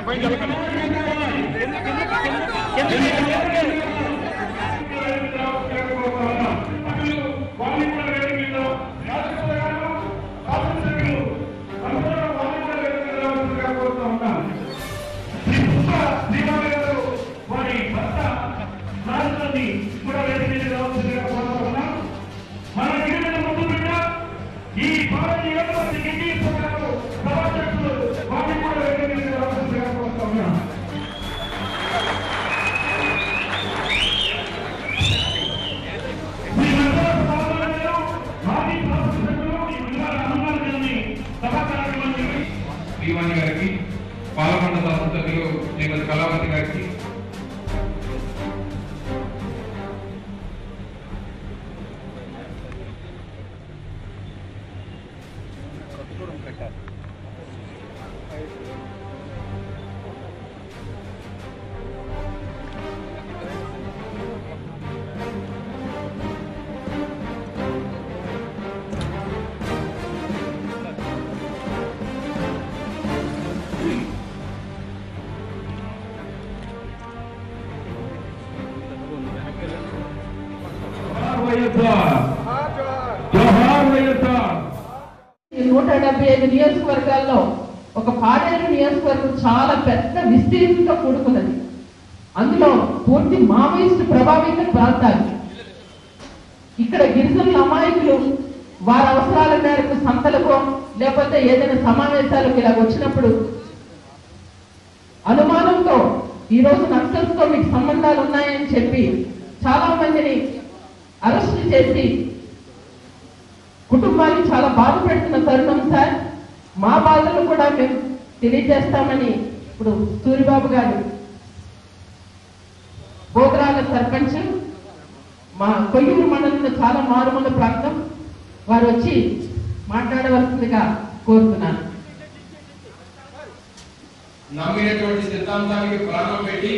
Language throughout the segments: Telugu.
ఈ భారతీయ గిడ్డి సభాధ్యక్షులు వారిని కూడా వేదిక మీద రావాల్సిందిగా కోరుతా ఉన్నాం శ్రీవాణి గారికి పాలకొండ శాసనసభ్యులు శ్రీమతి కళావతి గారికి జోహార్ వైఎస్ఆర్ ఈ నూట డెబ్బై ఐదు నియోజకవర్గాల్లో ఒక పాడేరు నియోజకవర్గం చాలా పెద్ద విస్తీర్ణంతో కూడుకున్నది అందులో పూర్తి మావోయిస్టు ప్రభావిత ప్రాంతాలు ఇక్కడ గిరిజనుల అమాయకులు వారి అవసరాల మేరకు సంతలకో లేకపోతే ఏదైనా సమావేశాలకు ఇలా వచ్చినప్పుడు అనుమానంతో ఈ రోజు నక్సల్స్ తో మీకు సంబంధాలు ఉన్నాయని చెప్పి చాలా మందిని అరెస్ట్ చేసి కుటుంబాన్ని చాలా బాధ పెడుతున్న తరుణం సార్ మా బాధలు కూడా మేము తెలియజేస్తామని ఇప్పుడు సూరిబాబు గారు బోధరాల సర్పంచ్ మా కొయ్యూరు మండలంలో చాలా మారుమూల ప్రాంతం వారు వచ్చి మాట్లాడవలసిందిగా కోరుతున్నాను నమ్మినటువంటి సిద్ధాంతానికి ప్రాణం పెట్టి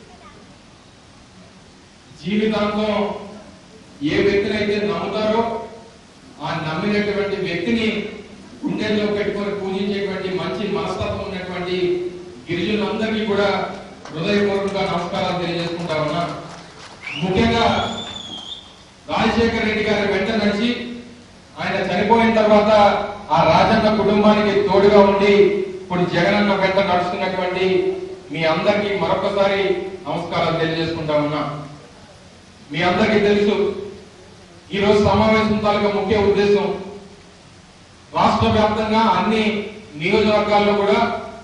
జీవితాంతం ఏ వ్యక్తినైతే నమ్ముతారో ఆ నమ్మినటువంటి వ్యక్తిని గుండెల్లో పెట్టుకొని పూజించేటువంటి మంచి మనస్తత్వం ఉన్నటువంటి గిరిజనులందరికీ కూడా హృదయపూర్వకంగా నమస్కారాలు తెలియజేసుకుంటా ఉన్నా ముఖ్యంగా రాజశేఖర రెడ్డి గారి వెంట నడిచి ఆయన చనిపోయిన తర్వాత ఆ రాజన్న కుటుంబానికి తోడుగా ఉండి ఇప్పుడు జగనన్న వెంట నడుస్తున్నటువంటి మీ అందరికీ మరొకసారి నమస్కారాలు తెలియజేసుకుంటా ఉన్నా మీ అందరికీ తెలుసు ఈ రోజు సమావేశం తాలూకా ముఖ్య ఉద్దేశం రాష్ట్ర వ్యాప్తంగా అన్ని నియోజకవర్గాల్లో కూడా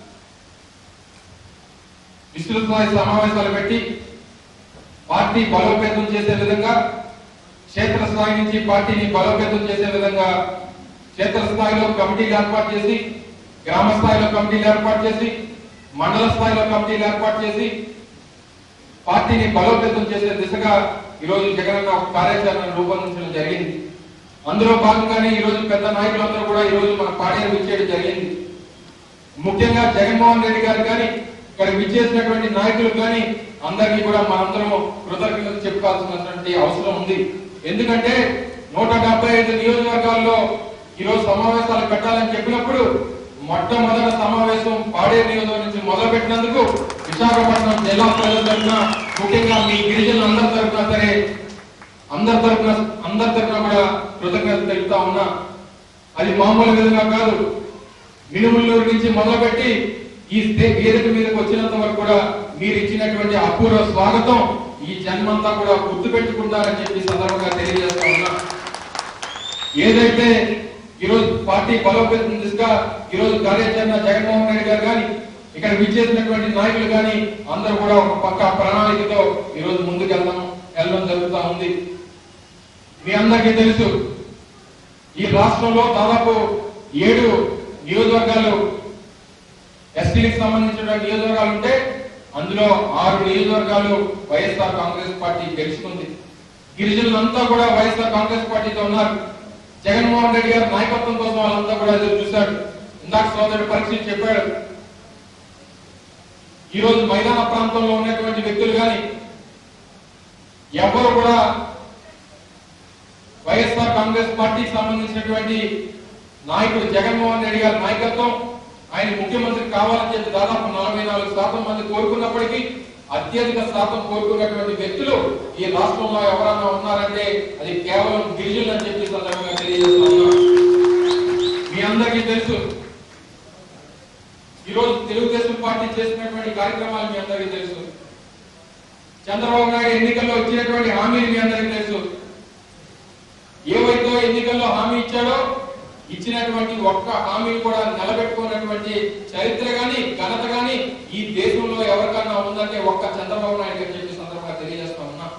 విస్తృత స్థాయి సమావేశాలు పెట్టి పార్టీ బలోపేతం చేసే విధంగా క్షేత్రస్థాయి నుంచి పార్టీని బలోపేతం చేసే విధంగా క్షేత్రస్థాయిలో కమిటీలు ఏర్పాటు చేసి గ్రామ స్థాయిలో కమిటీలు ఏర్పాటు చేసి మండల స్థాయిలో కమిటీలు ఏర్పాటు చేసి పార్టీని బలోపేతం చేసే దిశగా ఈరోజు జగనన్న ఒక కార్యాచరణ రూపొందించడం జరిగింది అందులో భాగంగానే ఈ రోజు పెద్ద నాయకులందరూ కూడా ఈ రోజు మన పాడేరు విచ్చేయడం జరిగింది ముఖ్యంగా జగన్మోహన్ రెడ్డి గారు కానీ ఇక్కడ విచ్చేసినటువంటి నాయకులు కానీ అందరికీ కూడా మనందరం కృతజ్ఞతలు చెప్పుకోవాల్సినటువంటి అవసరం ఉంది ఎందుకంటే నూట డెబ్బై ఐదు నియోజకవర్గాల్లో ఈరోజు సమావేశాలు పెట్టాలని చెప్పినప్పుడు మొట్టమొదటి సమావేశం పాడేరు నియోజకవర్గం నుంచి మొదలు పెట్టినందుకు విశాఖపట్నం జిల్లా ప్రజల తరఫున ముఖ్యంగా మీ గిరిజనులు అందరి తరఫున సరే అందరి తరఫున అందరి తరఫున కూడా కృతజ్ఞత తెలుపుతా ఉన్నా అది మామూలు విధంగా కాదు మినుముల్లూరు నుంచి మొదలుపెట్టి ఈ దే- వేదిక మీదకి వచ్చినంత వరకు కూడా మీరు ఇచ్చినటువంటి అపూర్వ స్వాగతం ఈ జన్మంతా కూడా గుర్తు పెట్టుకుంటారని చెప్పి సందర్భంగా తెలియజేస్తా ఉన్నా ఏదైతే ఈరోజు పార్టీ బలోపేతం దిశగా ఈరోజు కార్యాచరణ జగన్మోహన్ రెడ్డి గారు కానీ ఇక్కడ విచ్చేసినటువంటి నాయకులు కానీ అందరూ కూడా ఒక పక్క ప్రణాళికతో ఈరోజు ముందుకు వెళ్దాం వెళ్ళడం జరుగుతా ఉంది మీ అందరికీ తెలుసు ఈ రాష్ట్రంలో దాదాపు ఏడు నియోజకవర్గాలు ఎస్టీలకు సంబంధించిన నియోజకవర్గాలు ఉంటే అందులో ఆరు నియోజకవర్గాలు వైఎస్ఆర్ కాంగ్రెస్ పార్టీ గెలుచుకుంది గిరిజనులంతా కూడా వైఎస్ఆర్ కాంగ్రెస్ పార్టీతో ఉన్నారు జగన్మోహన్ రెడ్డి గారి నాయకత్వం కోసం వాళ్ళంతా కూడా ఎదురు చూశాడు ఇందాక సోదరుడు పరీక్ష చెప్పాడు ఈ రోజు మైదాన ప్రాంతంలో ఉన్నటువంటి వ్యక్తులు కానీ ఎవరు కూడా వైఎస్ఆర్ కాంగ్రెస్ పార్టీకి సంబంధించినటువంటి నాయకుడు జగన్మోహన్ రెడ్డి గారి నాయకత్వం ఆయన ముఖ్యమంత్రి కావాలని చెప్పి దాదాపు నలభై నాలుగు శాతం మంది కోరుకున్నప్పటికీ అత్యధిక శాతం కోరుకున్నటువంటి వ్యక్తులు ఈ రాష్ట్రంలో ఎవరన్నా ఉన్నారంటే అది కేవలం గిరిజనులు అని చెప్పి సందర్భంగా తెలియజేస్తా ఉన్నా మీ అందరికీ తెలుసు ఈరోజు తెలుగుదేశం పార్టీ చేసినటువంటి కార్యక్రమాలు మీ అందరికీ తెలుసు చంద్రబాబు నాయుడు ఎన్నికల్లో ఇచ్చినటువంటి హామీలు మీ అందరికీ తెలుసు ఏవైతే ఎన్నికల్లో హామీ ఇచ్చాడో ఇచ్చినటువంటి ఒక్క హామీని కూడా నిలబెట్టుకున్నటువంటి చరిత్ర గాని ఘనత గాని ఈ దేశంలో ఎవరికన్నా ఉందంటే ఒక్క చంద్రబాబు నాయుడు అని చెప్పి సందర్భంగా తెలియజేస్తా ఉన్నా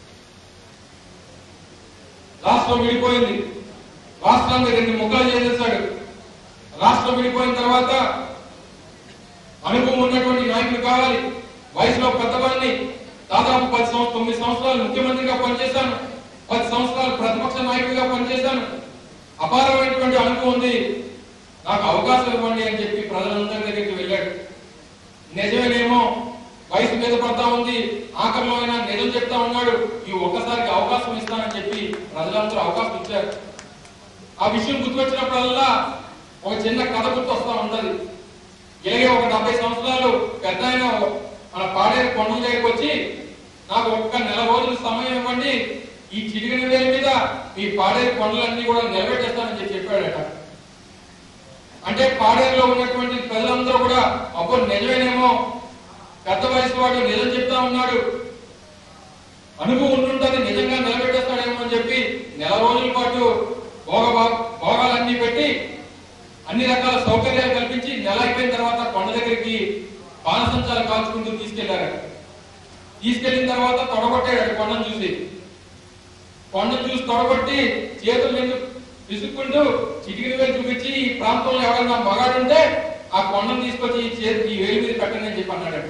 రాష్ట్రం విడిపోయింది రాష్ట్రాన్ని రెండు ముక్కలు చేసేసాడు రాష్ట్రం విడిపోయిన తర్వాత అనుభవం ఉన్నటువంటి నాయకులు కావాలి వయసులో పెద్దవాడిని దాదాపు పది సంవత్సరం తొమ్మిది సంవత్సరాలు ముఖ్యమంత్రిగా పనిచేశాను పది సంవత్సరాలు ప్రతిపక్ష నాయకుడిగా పనిచేశాను అపారమైనటువంటి అనుభవం ఉంది నాకు అవకాశం ఇవ్వండి అని చెప్పి ప్రజలందరి దగ్గరికి వెళ్ళాడు నిజమేనేమో వయసు మీద పడతా ఉంది ఆఖరిలో అయినా నిజం చెప్తా ఉన్నాడు ఈ ఒక్కసారికి అవకాశం ఇస్తానని చెప్పి ప్రజలందరూ అవకాశం ఇచ్చారు ఆ విషయం గుర్తుకొచ్చినప్పుడల్లా ఒక చిన్న కథ గుర్తొస్తా ఉంటది ఇలాగే ఒక డెబ్బై సంవత్సరాలు పెద్ద ఆయన మన పాడేరు కొండల దగ్గరికి వచ్చి నాకు ఒక్క నెల రోజులు సమయం ఇవ్వండి ఈ చిటికిన వేల మీద మీ పాడేరు కొండలన్నీ కూడా నిలబెట్టేస్తానని చెప్పి చెప్పాడట అంటే పాడేరులో ఉన్నటువంటి ప్రజలందరూ కూడా అబ్బో నిజమేనేమో పెద్ద వయసు వాడు నిజం చెప్తా ఉన్నాడు అనుభవం ఉంటుంటది నిజంగా నిలబెట్టేస్తాడేమో అని చెప్పి నెల రోజుల పాటు భోగ భోగాలన్నీ పెట్టి అన్ని రకాల సౌకర్యాలు కల్పించి నెల అయిపోయిన తర్వాత కొండ దగ్గరికి బాణసంచాలు కాల్చుకుంటూ తీసుకెళ్లారు తీసుకెళ్లిన తర్వాత తొడగొట్టాడు కొండను చూసి కొండను చూసి తొడగొట్టి చేతులు నిండు విసుక్కుంటూ చిటికిన వేలు చూపించి ఈ ప్రాంతంలో ఎవరైనా మగాడుంటే ఆ కొండను తీసుకొచ్చి ఈ చేతి ఈ వేలు మీద పెట్టండి అని చెప్పి అన్నాడట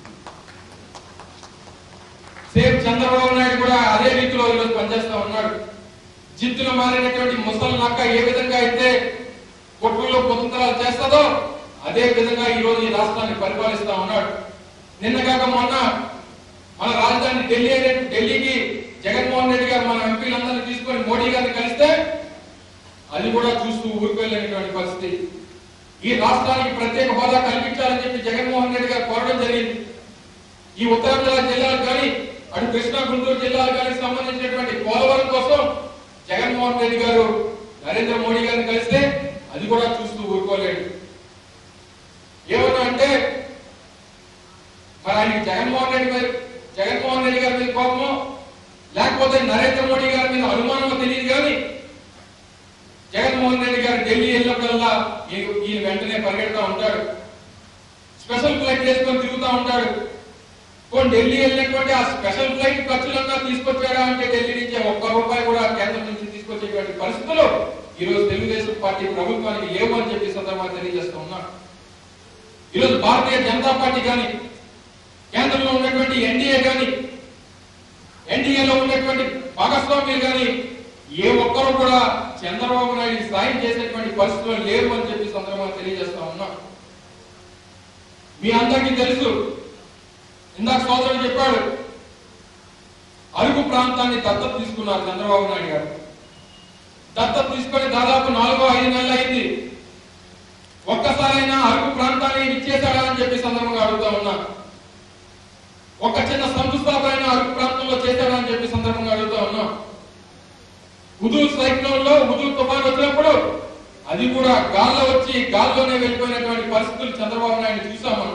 సేమ్ చంద్రబాబు నాయుడు కూడా అదే రీతిలో ఈరోజు పనిచేస్తా ఉన్నాడు జిత్తులు మారినటువంటి ముసలి నక్క ఏ విధంగా అయితే కొట్టుల్లో పొంతరాలు చేస్తుందో అదే విధంగా ఈ రోజు ఈ రాష్ట్రాన్ని పరిపాలిస్తా ఉన్నాడు నిన్న కాక మొన్న మన రాజధాని ఢిల్లీ అనే- ఢిల్లీకి జగన్మోహన్ రెడ్డి గారు మన ఎంపీలందరినీ తీసుకొని మోడీ గారిని కలిస్తే అది కూడా చూస్తూ ఊరికెళ్ళినటువంటి పరిస్థితి ఈ రాష్ట్రానికి ప్రత్యేక హోదా కల్పించాలని చెప్పి జగన్మోహన్ రెడ్డి గారు కోరడం జరిగింది ఈ ఉత్తరాంధ్ర జిల్లాలు కానీ అటు కృష్ణా గుంటూరు జిల్లాలు కానీ సంబంధించినటువంటి పోలవరం కోసం జగన్మోహన్ రెడ్డి గారు నరేంద్ర మోడీ గారిని కలిస్తే అది కూడా చూస్తూ ఊరుకోలేడు ఏమన్నా అంటే మరి ఆయనకి జగన్మోహన్ రెడ్డి మీద జగన్మోహన్ రెడ్డి గారి మీద కోపమో లేకపోతే నరేంద్ర మోడీ గారి మీద అనుమానమో తెలియదు కానీ జగన్మోహన్ రెడ్డి గారు ఢిల్లీ వెళ్ళినప్పుడల్లా ఈయన ఈయన వెంటనే పరిగెడతా ఉంటాడు స్పెషల్ ఫ్లైట్ వేసుకొని తిరుగుతా ఉంటాడు పోనీ ఢిల్లీ వెళ్ళినటువంటి ఆ స్పెషల్ ఫ్లైట్ ఖర్చులన్నా తీసుకొచ్చాడా అంటే ఢిల్లీ నుంచి ఒక్క రూపాయి కూడా కేంద్రం నుంచి తీసుకొచ్చేటువంటి పరిస్థితులు ఈ రోజు తెలుగుదేశం పార్టీ ప్రభుత్వానికి లేవు అని చెప్పి సందర్భంగా తెలియజేస్తూ ఉన్నాను ఈరోజు భారతీయ జనతా పార్టీ కానీ కేంద్రంలో ఉన్నటువంటి ఎన్డీఏ కానీ ఎన్డీఏలో ఉన్నటువంటి భాగస్వామ్యులు కానీ ఏ ఒక్కరు కూడా చంద్రబాబు నాయుడు సాయం చేసేటువంటి పరిస్థితులు లేరు అని చెప్పి సందర్భంగా తెలియజేస్తా ఉన్నా మీ అందరికీ తెలుసు ఇందాక సోదరుడు చెప్పాడు అరకు ప్రాంతాన్ని దత్తత తీసుకున్నారు చంద్రబాబు నాయుడు గారు దత్తత తీసుకొని దాదాపు నాలుగో ఐదు నెలలు అయింది ఒక్కసారైనా అరకు ప్రాంతాన్ని ఇచ్చేశాడా అని చెప్పి సందర్భంగా అడుగుతా ఉన్నా ఒక చిన్న శంకుస్థాపన అరకు ప్రాంతంలో చేశాడా అని చెప్పి సందర్భంగా అడుగుతా ఉన్నా హుదూర్ సైక్లోన్ లో హుదూర్ తుఫాన్ వచ్చినప్పుడు అది కూడా గాల్లో వచ్చి గాల్లోనే వెళ్ళిపోయినటువంటి పరిస్థితులు చంద్రబాబు నాయుడు చూసాం మనం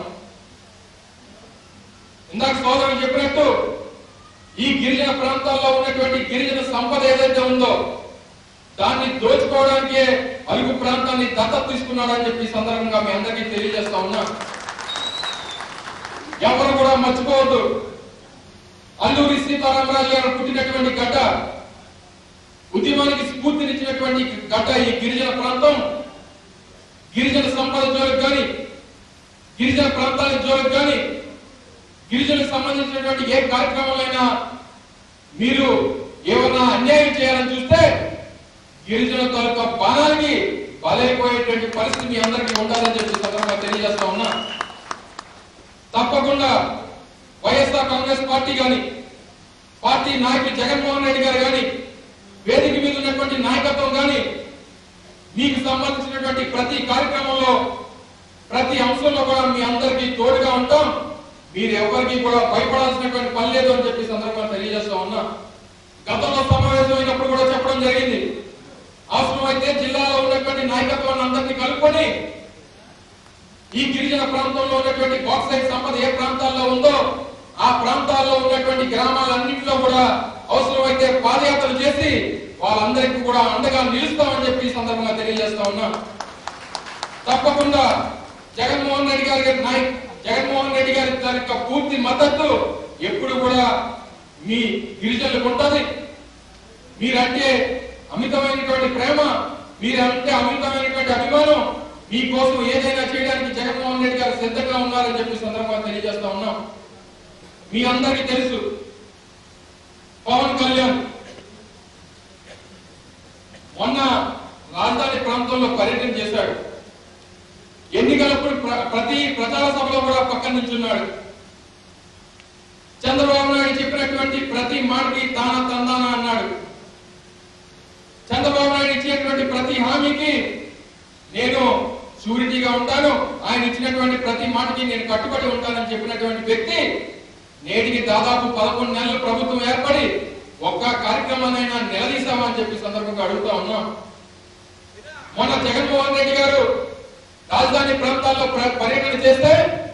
ఇందాక సోదరుడు చెప్పినట్టు ఈ గిరిజన ప్రాంతాల్లో ఉన్నటువంటి గిరిజన సంపద ఏదైతే ఉందో దాన్ని దోచుకోవడానికే అలుగు ప్రాంతాన్ని దత్తత తీసుకున్నాడని చెప్పి ఈ సందర్భంగా మీ అందరికీ తెలియజేస్తా ఉన్నా ఎవరు కూడా మర్చిపోవద్దు అల్లూరి సీతారామరాజు గారు పుట్టినటువంటి గడ్డ ఉద్యమానికి స్ఫూర్తినిచ్చినటువంటి గడ్డ ఈ గిరిజన ప్రాంతం గిరిజన సంపద జోలికి కానీ గిరిజన ప్రాంతాల జోలికి కానీ గిరిజనులకు సంబంధించినటువంటి ఏ కార్యక్రమాలైనా మీరు ఏమన్నా అన్యాయం చేయాలని చూస్తే గిరిజన తాలూకా బాణానికి బలైపోయేటువంటి పరిస్థితి మీ అందరికీ ఉండాలని చెప్పి సందర్భంగా తెలియజేస్తా ఉన్నా తప్పకుండా వైఎస్ఆర్ కాంగ్రెస్ పార్టీ గాని పార్టీ నాయకులు జగన్మోహన్ రెడ్డి గారు గాని వేదిక మీద ఉన్నటువంటి నాయకత్వం గాని మీకు సంబంధించినటువంటి ప్రతి కార్యక్రమంలో ప్రతి అంశంలో కూడా మీ అందరికీ తోడుగా ఉంటాం మీరు ఎవరికి కూడా భయపడాల్సినటువంటి పని లేదు అని చెప్పి సందర్భంగా తెలియజేస్తా ఉన్నా గతంలో సమావేశం అయినప్పుడు కూడా చెప్పడం జరిగింది అవసరమైతే జిల్లాలో ఉన్నటువంటి నాయకత్వాన్ని అందరినీ కలుపుకొని ఈ గిరిజన ప్రాంతంలో ఉన్నటువంటి బాక్సైట్ సంపద ఏ ప్రాంతాల్లో ఉందో ఆ ప్రాంతాల్లో ఉన్నటువంటి గ్రామాలన్నింటిలో కూడా అవసరమైతే పాదయాత్రలు చేసి వాళ్ళందరికీ కూడా అండగా నిలుస్తామని చెప్పి ఈ సందర్భంగా తెలియజేస్తా ఉన్నా తప్పకుండా జగన్మోహన్ రెడ్డి గారి నాయక్ జగన్మోహన్ రెడ్డి గారి దాని యొక్క పూర్తి మద్దతు ఎప్పుడు కూడా మీ గిరిజనులకు ఉంటుంది మీరంటే అమితమైనటువంటి ప్రేమ మీరంటే అమితమైనటువంటి అభిమానం మీకోసం ఏదైనా చేయడానికి జగన్మోహన్ రెడ్డి గారు సిద్ధంగా ఉన్నారని చెప్పి సందర్భంగా తెలియజేస్తా ఉన్నాం మీ అందరికీ తెలుసు పవన్ కళ్యాణ్ మొన్న రాజధాని ప్రాంతంలో పర్యటన చేశాడు ఎన్నికలప్పుడు ప్ర- ప్రతి ప్రచార సభలో కూడా పక్కన నిల్చున్నాడు చంద్రబాబు నాయుడు చెప్పినటువంటి ప్రతి మాటకి తాన తందాన అన్నాడు చంద్రబాబు నాయుడు ఇచ్చినటువంటి ప్రతి హామీకి నేను షూరిటీగా ఉంటాను ఆయన ఇచ్చినటువంటి ప్రతి మాటకి నేను కట్టుబడి ఉంటానని చెప్పినటువంటి వ్యక్తి నేటికి దాదాపు పదకొండు నెలలు ప్రభుత్వం ఏర్పడి ఒక్క కార్యక్రమాన్నైనా నిలదీశామా అని చెప్పి సందర్భంగా అడుగుతా ఉన్నాం మొన్న జగన్మోహన్ రెడ్డి గారు రాజధాని ప్రాంతాల్లో ప్ర- పర్యటన చేస్తే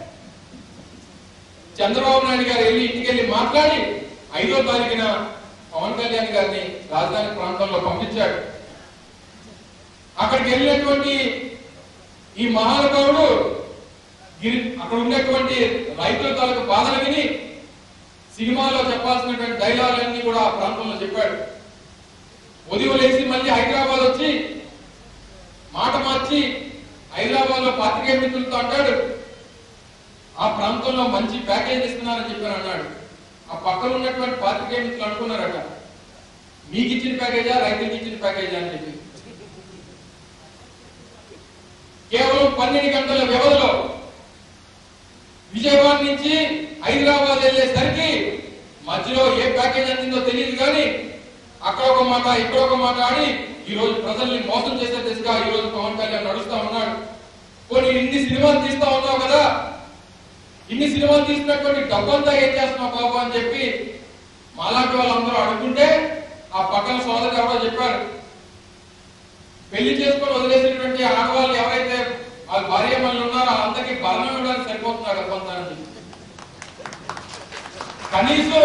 చంద్రబాబు నాయుడు గారు వెళ్ళి ఇంటికి వెళ్ళి మాట్లాడి ఐదో తారీఖున పవన్ కళ్యాణ్ గారిని రాజధాని ప్రాంతంలో పంపించాడు అక్కడికి వెళ్ళినటువంటి ఈ మహానుభావుడు గిరి- అక్కడ ఉన్నటువంటి రైతుల తాలూకు బాధలు విని సినిమాలో చెప్పాల్సినటువంటి డైలాగులన్నీ కూడా ఆ ప్రాంతంలో చెప్పాడు ఉదయం లేచి మళ్ళీ హైదరాబాద్ వచ్చి మాట మార్చి హైదరాబాద్ లో పాత్రికేయ మిత్రులతో అంటాడు ఆ ప్రాంతంలో మంచి ప్యాకేజ్ ఇస్తున్నారని చెప్పారు అన్నాడు ఆ పక్కన ఉన్నటువంటి పాత్రికేయ మిత్రులు అనుకున్నారట మీకు ఇచ్చిన ప్యాకేజా రైతులకు ఇచ్చిన ప్యాకేజా అని చెప్పి కేవలం పన్నెండు గంటల వ్యవధిలో విజయవాడ నుంచి హైదరాబాద్ వెళ్ళేసరికి మధ్యలో ఏ ప్యాకేజ్ అందిందో తెలియదు కానీ అక్కడ ఒక మాట ఇక్కడ ఒక మాట ఆడి ఈ రోజు ప్రజల్ని మోసం చేసే దిశగా ఈ రోజు పవన్ కళ్యాణ్ నడుస్తా ఉన్నాడు కొన్ని ఇన్ని సినిమాలు తీస్తా ఉన్నావు కదా ఇన్ని సినిమాలు తీసినటువంటి డబ్బంతా ఏం చేస్తున్నావు బాబు అని చెప్పి మాలాంటి వాళ్ళందరూ అడుగుతుంటే ఆ పక్కన సోదరు ఎవరో చెప్పారు పెళ్లి చేసుకొని వదిలేసినటువంటి ఆడవాళ్ళు ఎవరైతే వాళ్ళ భార్య మళ్ళీ ఉన్నారో వాళ్ళందరికీ బలం ఇవ్వడానికి సరిపోతున్నారు డబ్బంతా అని చెప్పి కనీసం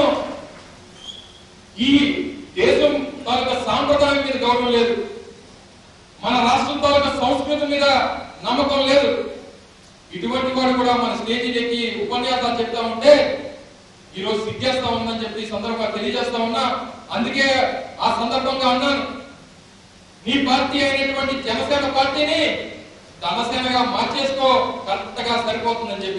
ఈ దేశం తాలూకా సాంప్రదాయం మీద గౌరవం లేదు మన రాష్ట్రం తాలూకా సంస్కృతి మీద నమ్మకం లేదు ఇటువంటి వాడు కూడా మన స్టేజీకి ఎక్కి ఉపన్యాసాలు చెప్తా ఉంటే ఈ రోజు సిగ్గేస్తా ఉందని చెప్పి ఈ సందర్భంగా తెలియజేస్తా ఉన్నా అందుకే ఆ సందర్భంగా అన్నాను నీ పార్టీ అయినటువంటి జనసేన పార్టీని ధనసేనగా మార్చేసుకో కరెక్ట్ గా సరిపోతుందని చెప్పి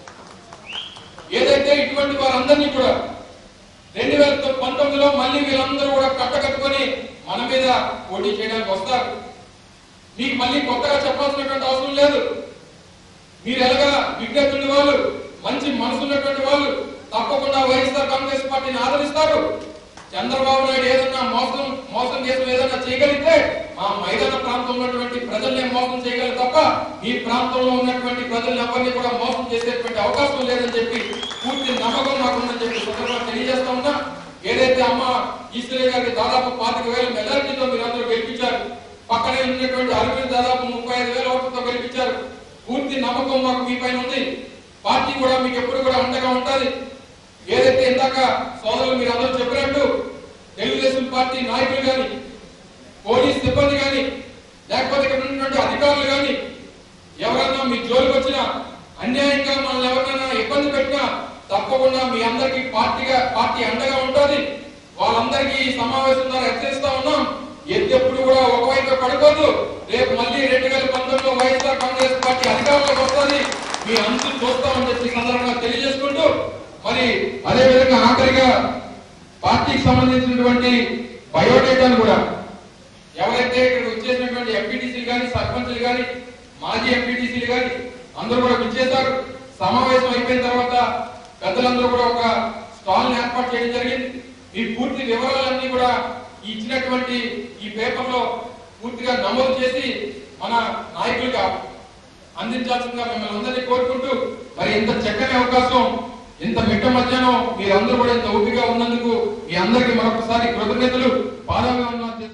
ఏదైతే ఇటువంటి వారందరినీ కూడా రెండు వేల పంతొమ్మిదిలో మళ్ళీ వీళ్ళందరూ కూడా కట్టకట్టుకొని మన మీద పోటీ చేయడానికి వస్తారు మీకు మళ్ళీ కొత్తగా చెప్పాల్సినటువంటి అవసరం లేదు మీరు ఎలాగా విజ్ఞప్తున్న వాళ్ళు మంచి మనసు ఉన్నటువంటి వాళ్ళు తప్పకుండా వైఎస్ఆర్ కాంగ్రెస్ పార్టీని ఆదరిస్తారు చంద్రబాబు నాయుడు ఏదన్నా మోసం మోసం చేసిన ఏదన్నా చేయగలిగితే మా మైదాన ప్రాంతంలో ఉన్నటువంటి ప్రజల్ని మోసం చేయగలరు తప్ప ఈ ప్రాంతంలో ఉన్నటువంటి ప్రజల్ని ఎవరిని కూడా మోసం చేసేటువంటి అవకాశం లేదని చెప్పి పూర్తి నమ్మకం నాకుందని చెప్పి సందర్భంగా తెలియజేస్తా ఉన్నా ఏదైతే అమ్మ ఈశ్వరి గారికి దాదాపు పాతిక వేల మెజారిటీతో మీరు అందరూ గెలిపించారు పక్కనే ఉన్నటువంటి అరవింద్ దాదాపు ముప్పై ఐదు వేల ఓట్లతో గెలిపించారు పూర్తి నమ్మకం మాకు మీ పైన ఉంది పార్టీ కూడా మీకు ఎప్పుడు కూడా అండగా ఉంటది ఏదైతే ఇందాక సోదరులు మీరు అందరూ చెప్పినట్టు తెలుగుదేశం పార్టీ నాయకులు కానీ పోలీస్ సిబ్బంది కానీ లేకపోతే ఇక్కడ ఉన్నటువంటి అధికారులు కానీ ఎవరన్నా మీ జోలికి వచ్చినా అన్యాయంగా మనల్ని ఎవరినైనా ఇబ్బంది పెట్టినా తప్పకుండా మీ అందరికీ పార్టీగా పార్టీ అండగా ఉంటుంది వాళ్ళందరికీ ఈ సమావేశం ద్వారా హెచ్చరిస్తా ఉన్నాం ఎప్పుడు కూడా ఒకవైపు పడిపోదు రేపు మళ్ళీ రెండు వేల పంతొమ్మిదిలో వైఎస్ఆర్ కాంగ్రెస్ పార్టీ అధికారంలోకి వస్తుంది మీ అంతు చూస్తామని చెప్పి ఈ సందర్భంగా తెలియజేసుకుంటూ మరి అదే విధంగా ఆఖరిగా పార్టీకి సంబంధించినటువంటి బయోడేటాను కూడా ఎవరైతే ఇక్కడ వచ్చేసినటువంటి ఎంపీటీసీలు కానీ సర్పంచులు కానీ మాజీ ఎంపీటీసీలు కానీ అందరూ కూడా విచ్చేశారు సమావేశం అయిపోయిన తర్వాత పెద్దలందరూ కూడా ఒక స్టాల్ ఏర్పాటు చేయడం జరిగింది ఈ పూర్తి వివరాలన్నీ కూడా ఈ ఇచ్చినటువంటి ఈ పేపర్ లో పూర్తిగా నమోదు చేసి మన నాయకులుగా అందించాల్సిందిగా మిమ్మల్ని అందరినీ కోరుకుంటూ మరి ఇంత చక్కని అవకాశం ఇంత మిట్ట మధ్యాహ్నం మీరందరూ కూడా ఇంత ఓపికగా ఉన్నందుకు మీ అందరికీ మరొకసారి కృతజ్ఞతలు పాదాభివందనాలు చేసుకుంటూ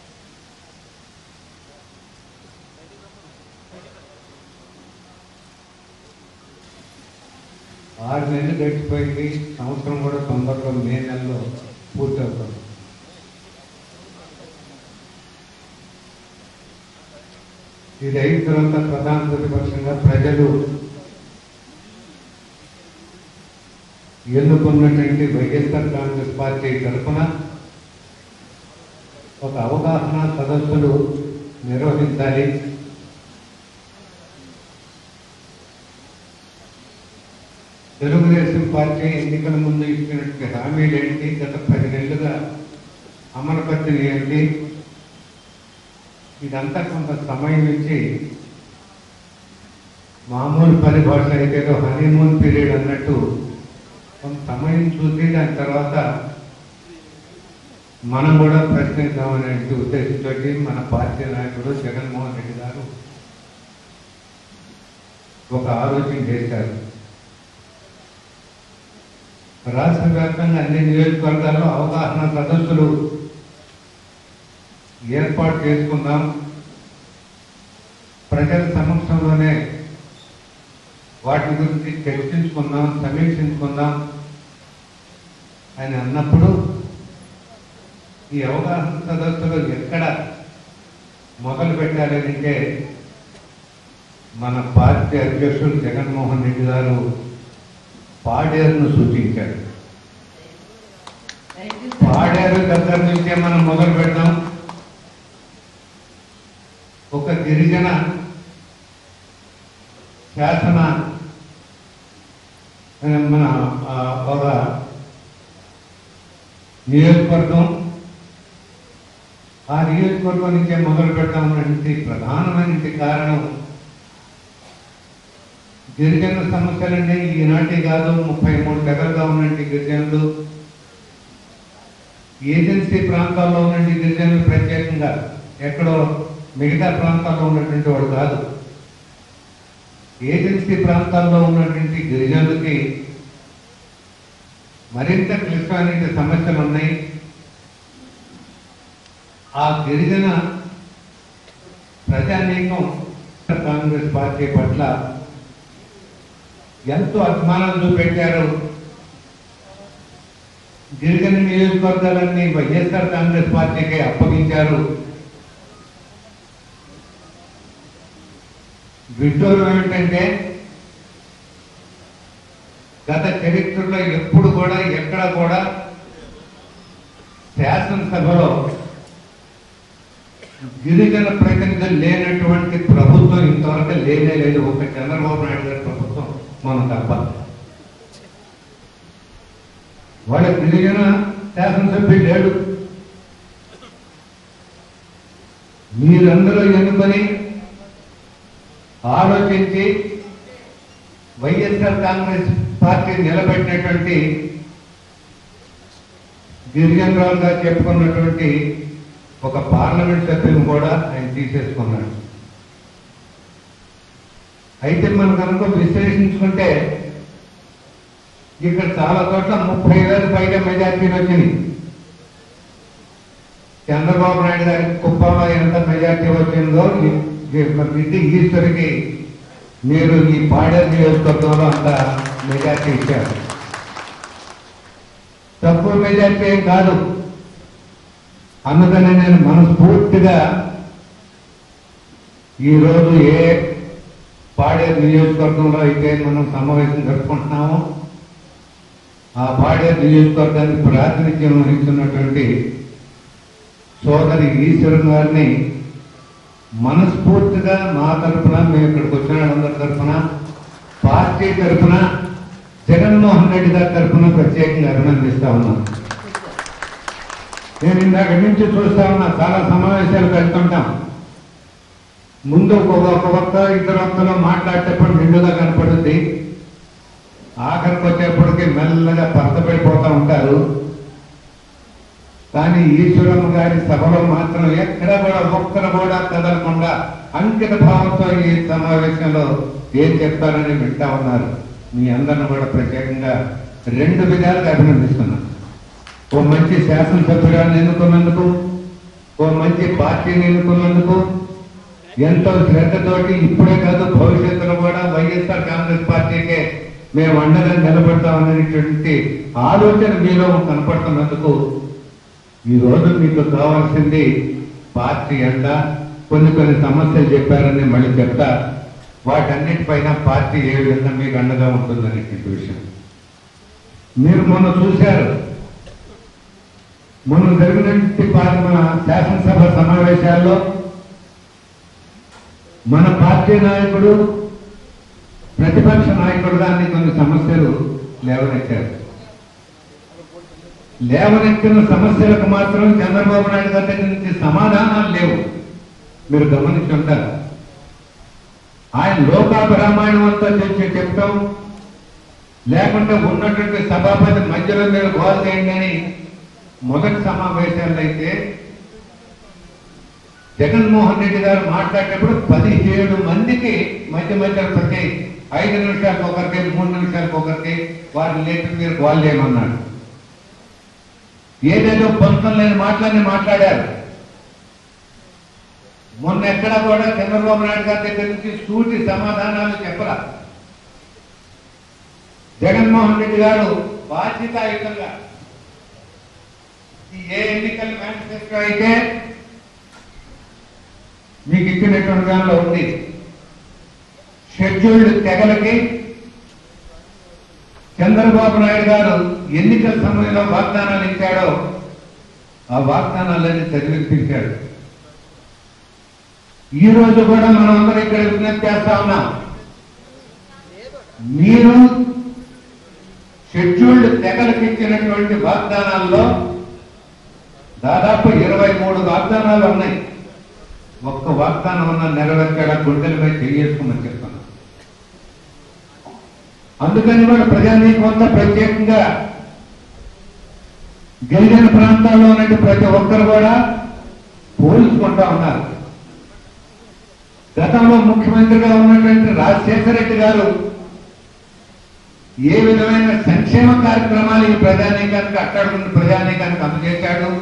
ఆరు నెలలు గడిచిపోయింది సంవత్సరం కూడా తొందరలో మే నెలలో పూర్తి అవుతుంది ఇది అయిన తర్వాత ప్రధాన ప్రతిపక్షంగా ప్రజలు ఎన్నుకున్నటువంటి వైఎస్ఆర్ కాంగ్రెస్ పార్టీ తరఫున ఒక అవగాహన సదస్సులు నిర్వహించాలి తెలుగుదేశం పార్టీ ఎన్నికల ముందు ఇచ్చినటువంటి హామీలు ఏంటి గత పది నెలలుగా అమలు పరిచినవి ఏంటి ఇదంతా కొంత సమయం ఇచ్చి మామూలు పరిభాష అయితే ఏదో హనీమూన్ పీరియడ్ అన్నట్టు కొంత సమయం చూసి దాని తర్వాత మనం కూడా ప్రశ్నిద్దామనే ఉద్దేశంతో మన పార్టీ నాయకుడు జగన్మోహన్ రెడ్డి గారు ఒక ఆలోచన చేశారు రాష్ట్ర వ్యాప్తంగా అన్ని నియోజకవర్గాల్లో అవగాహన సదస్సులు ఏర్పాటు చేసుకుందాం ప్రజల సమక్షంలోనే వాటి గురించి చర్చించుకుందాం సమీక్షించుకుందాం అని అన్నప్పుడు ఈ అవగాహన సదస్సులు ఎక్కడ మొదలు పెట్టాలని అంటే మన పార్టీ అధ్యక్షుడు జగన్మోహన్ రెడ్డి గారు పాడేరును సూచించారు థ్యాంక్ యూ పాడేరు దగ్గర నుంచే మనం మొదలు పెడదాం ఒక గిరిజన శాసన ఆ, మన ఆ, ఒక నియోజకవర్గం ఆ నియోజకవర్గం నుంచే మొదలు పెడతామనే ప్రధానమైన కారణం గిరిజన సమస్యలంటే ఈనాటి కాదు ముప్పై మూడు తెగలుగా ఉన్నటువంటి గిరిజనులు ఏజెన్సీ ప్రాంతాల్లో ఉన్నటువంటి గిరిజనులు ప్రత్యేకంగా ఎక్కడో మిగతా ప్రాంతాల్లో ఉన్నటువంటి వాడు కాదు ఏజెన్సీ ప్రాంతాల్లో ఉన్నటువంటి గిరిజనులకి మరింత క్లిష్టమైన సమస్యలు ఉన్నాయి ఆ గిరిజన ప్రజానీకం కాంగ్రెస్ పార్టీ పట్ల ఎంతో అభిమానం చూపెట్టారు గిరిజన నియోజకవర్గాలన్నీ వైఎస్ఆర్ కాంగ్రెస్ పార్టీకి అప్పగించారు విడ్డూరం ఏమిటంటే గత చరిత్రలో ఎప్పుడు కూడా ఎక్కడ కూడా శాసనసభలో గిరిజన ప్రతినిధులు లేనటువంటి ప్రభుత్వం ఇంతవరకు లేనే లేదు ఒక చంద్రబాబు నాయుడు గారి ప్రభుత్వం మనం తప్ప వాళ్ళ గిరిజన శాసనసభ్యుడు లేడు మీరందరూ ఎన్నుకొని ఆలోచించి వైఎస్ఆర్ కాంగ్రెస్ పార్టీ నిలబెట్టినటువంటి గిరిజనరావుగా చెప్పుకున్నటువంటి ఒక పార్లమెంట్ సభ్యుని కూడా ఆయన తీసేసుకున్నాడు అయితే మనం కనుక విశ్లేషించుకుంటే ఇక్కడ చాలా చోట్ల ముప్పై వేల పైగా మెజార్టీలు వచ్చినాయి చంద్రబాబు నాయుడు గారి కుప్పంలో ఎంత మెజార్టీ వచ్చిందో ఈ- ఈ- ఇది ఈశ్వరికి మీరు ఈ పాడేరు నియోజకవర్గంలో అంత మెజార్టీ ఇచ్చారు తక్కువ మెజార్టీ ఏం కాదు అందుకనే నేను మనస్ఫూర్తిగా ఈరోజు ఏ పాడేరు నియోజకవర్గంలో అయితే మనం సమావేశం జరుపుకుంటున్నామో ఆ పాడేరు నియోజకవర్గానికి ప్రాతినిధ్యం వహిస్తున్నటువంటి సోదరి ఈశ్వరం గారిని మనస్ఫూర్తిగా మా తరఫున మేము ఇక్కడికి వచ్చిన వాళ్ళందరి తరఫున పార్టీ తరఫున జగన్మోహన్ రెడ్డి గారి తరఫున ప్రత్యేకంగా అభినందిస్తా ఉన్నాం నేను ఇందాక నుంచి చూస్తా ఉన్నా చాలా సమావేశాలకు వెళ్తుంటాం ముందు ఒక ఒక ఒక్క ఇద్దరు వందలు మాట్లాడేటప్పుడు నిండుగా కనపడుద్ది ఆఖరికి వచ్చేప్పటికి మెల్లగా పరతపడిపోతూ ఉంటారు కానీ ఈశ్వరమ్మ గారి సభలో మాత్రం ఎక్కడ కూడా ఒక్కరు కూడా కదలకుండా అంకిత భావంతో ఈ సమావేశంలో ఏం చెప్తారని వింటా ఉన్నారు మీ అందరిని కూడా ప్రత్యేకంగా రెండు విధాలుగా అభినందిస్తున్నాను ఓ మంచి శాసనసభ్యురాన్ని ఎన్నుకున్నందుకు ఓ మంచి పార్టీని ఎన్నుకున్నందుకు ఎంతో శ్రద్ధతోటి ఇప్పుడే కాదు భవిష్యత్తులో కూడా వైఎస్ఆర్ కాంగ్రెస్ పార్టీకే మేము అండగా నిలబడతామనేటువంటి ఆలోచన మీలో కనపడుతున్నందుకు ఈ రోజు మీకు కావాల్సింది పార్టీ అండ కొన్ని కొన్ని సమస్యలు చెప్పారని మళ్ళీ చెప్తా వాటన్నిటిపైన పార్టీ ఏ విధంగా మీకు అండగా ఉంటుందనేటువంటి విషయం మీరు మొన్న చూశారు మొన్న జరిగినటువంటి పా- మన శాసనసభ సమావేశాల్లో మన పార్టీ నాయకుడు ప్రతిపక్ష నాయకుడు దాన్ని కొన్ని సమస్యలు లేవనెత్తారు లేవనెత్తిన సమస్యలకు మాత్రం చంద్రబాబు నాయుడు గారి దగ్గర నుంచి సమాధానాలు లేవు మీరు గమనించి ఉంటారు ఆయన లోకాభిరామాయణం అంతా తెచ్చి చెప్తాం లేకుంటే ఉన్నటువంటి సభాపతి మధ్యలో మీరు గోల్ చేయండి అని మొదటి సమావేశాల్లో అయితే జగన్మోహన్ రెడ్డి గారు మాట్లాడేటప్పుడు పదిహేడు మందికి మధ్య మధ్యలో ప్రతి ఐదు నిమిషాలకు ఒకరికి మూడు నిమిషాలకు ఒకరికి వారిని లేపి మీరు గోల్ చేయమన్నాడు ఏదేదో పొంతం లేని మాటలన్నీ మాట్లాడారు మొన్న ఎక్కడ కూడా చంద్రబాబు నాయుడు గారి దగ్గర నుంచి సూటి సమాధానాలు చెప్పరా జగన్మోహన్ రెడ్డి గారు బాధ్యతాయుతంగా ఈ ఏ ఎన్నికల మేనిఫెస్టో అయితే మీకు ఇచ్చినటువంటి దానిలో ఉంది షెడ్యూల్డ్ తెగలకి చంద్రబాబు నాయుడు గారు ఎన్నికల సమయంలో వాగ్దానాలు ఇచ్చాడో ఆ వాగ్దానాలన్నీ చదివించాడు ఈ రోజు కూడా మనం అందరం ఇక్కడ విజ్ఞప్తి చేస్తా ఉన్నాం మీరు షెడ్యూల్డ్ తెగలకు ఇచ్చినటువంటి వాగ్దానాల్లో దాదాపు ఇరవై మూడు వాగ్దానాలు ఉన్నాయి ఒక్క వాగ్దానం ఉన్న నెరవేర్చాడ గుండెల మీద చేసుకుని చెప్తాను అందుకని కూడా ప్రజానీకం అంతా ప్రత్యేకంగా గిరిజన ప్రాంతాల్లో ఉన్నట్టు ప్రతి ఒక్కరు కూడా పోల్చుకుంటా ఉన్నారు గతంలో ముఖ్యమంత్రిగా ఉన్నటువంటి రాజశేఖర రెడ్డి గారు ఏ విధమైన సంక్షేమ కార్యక్రమాలు ఈ ప్రజానీకానికి అట్టడుగున్న ప్రజానీకానికి అందజేశాడు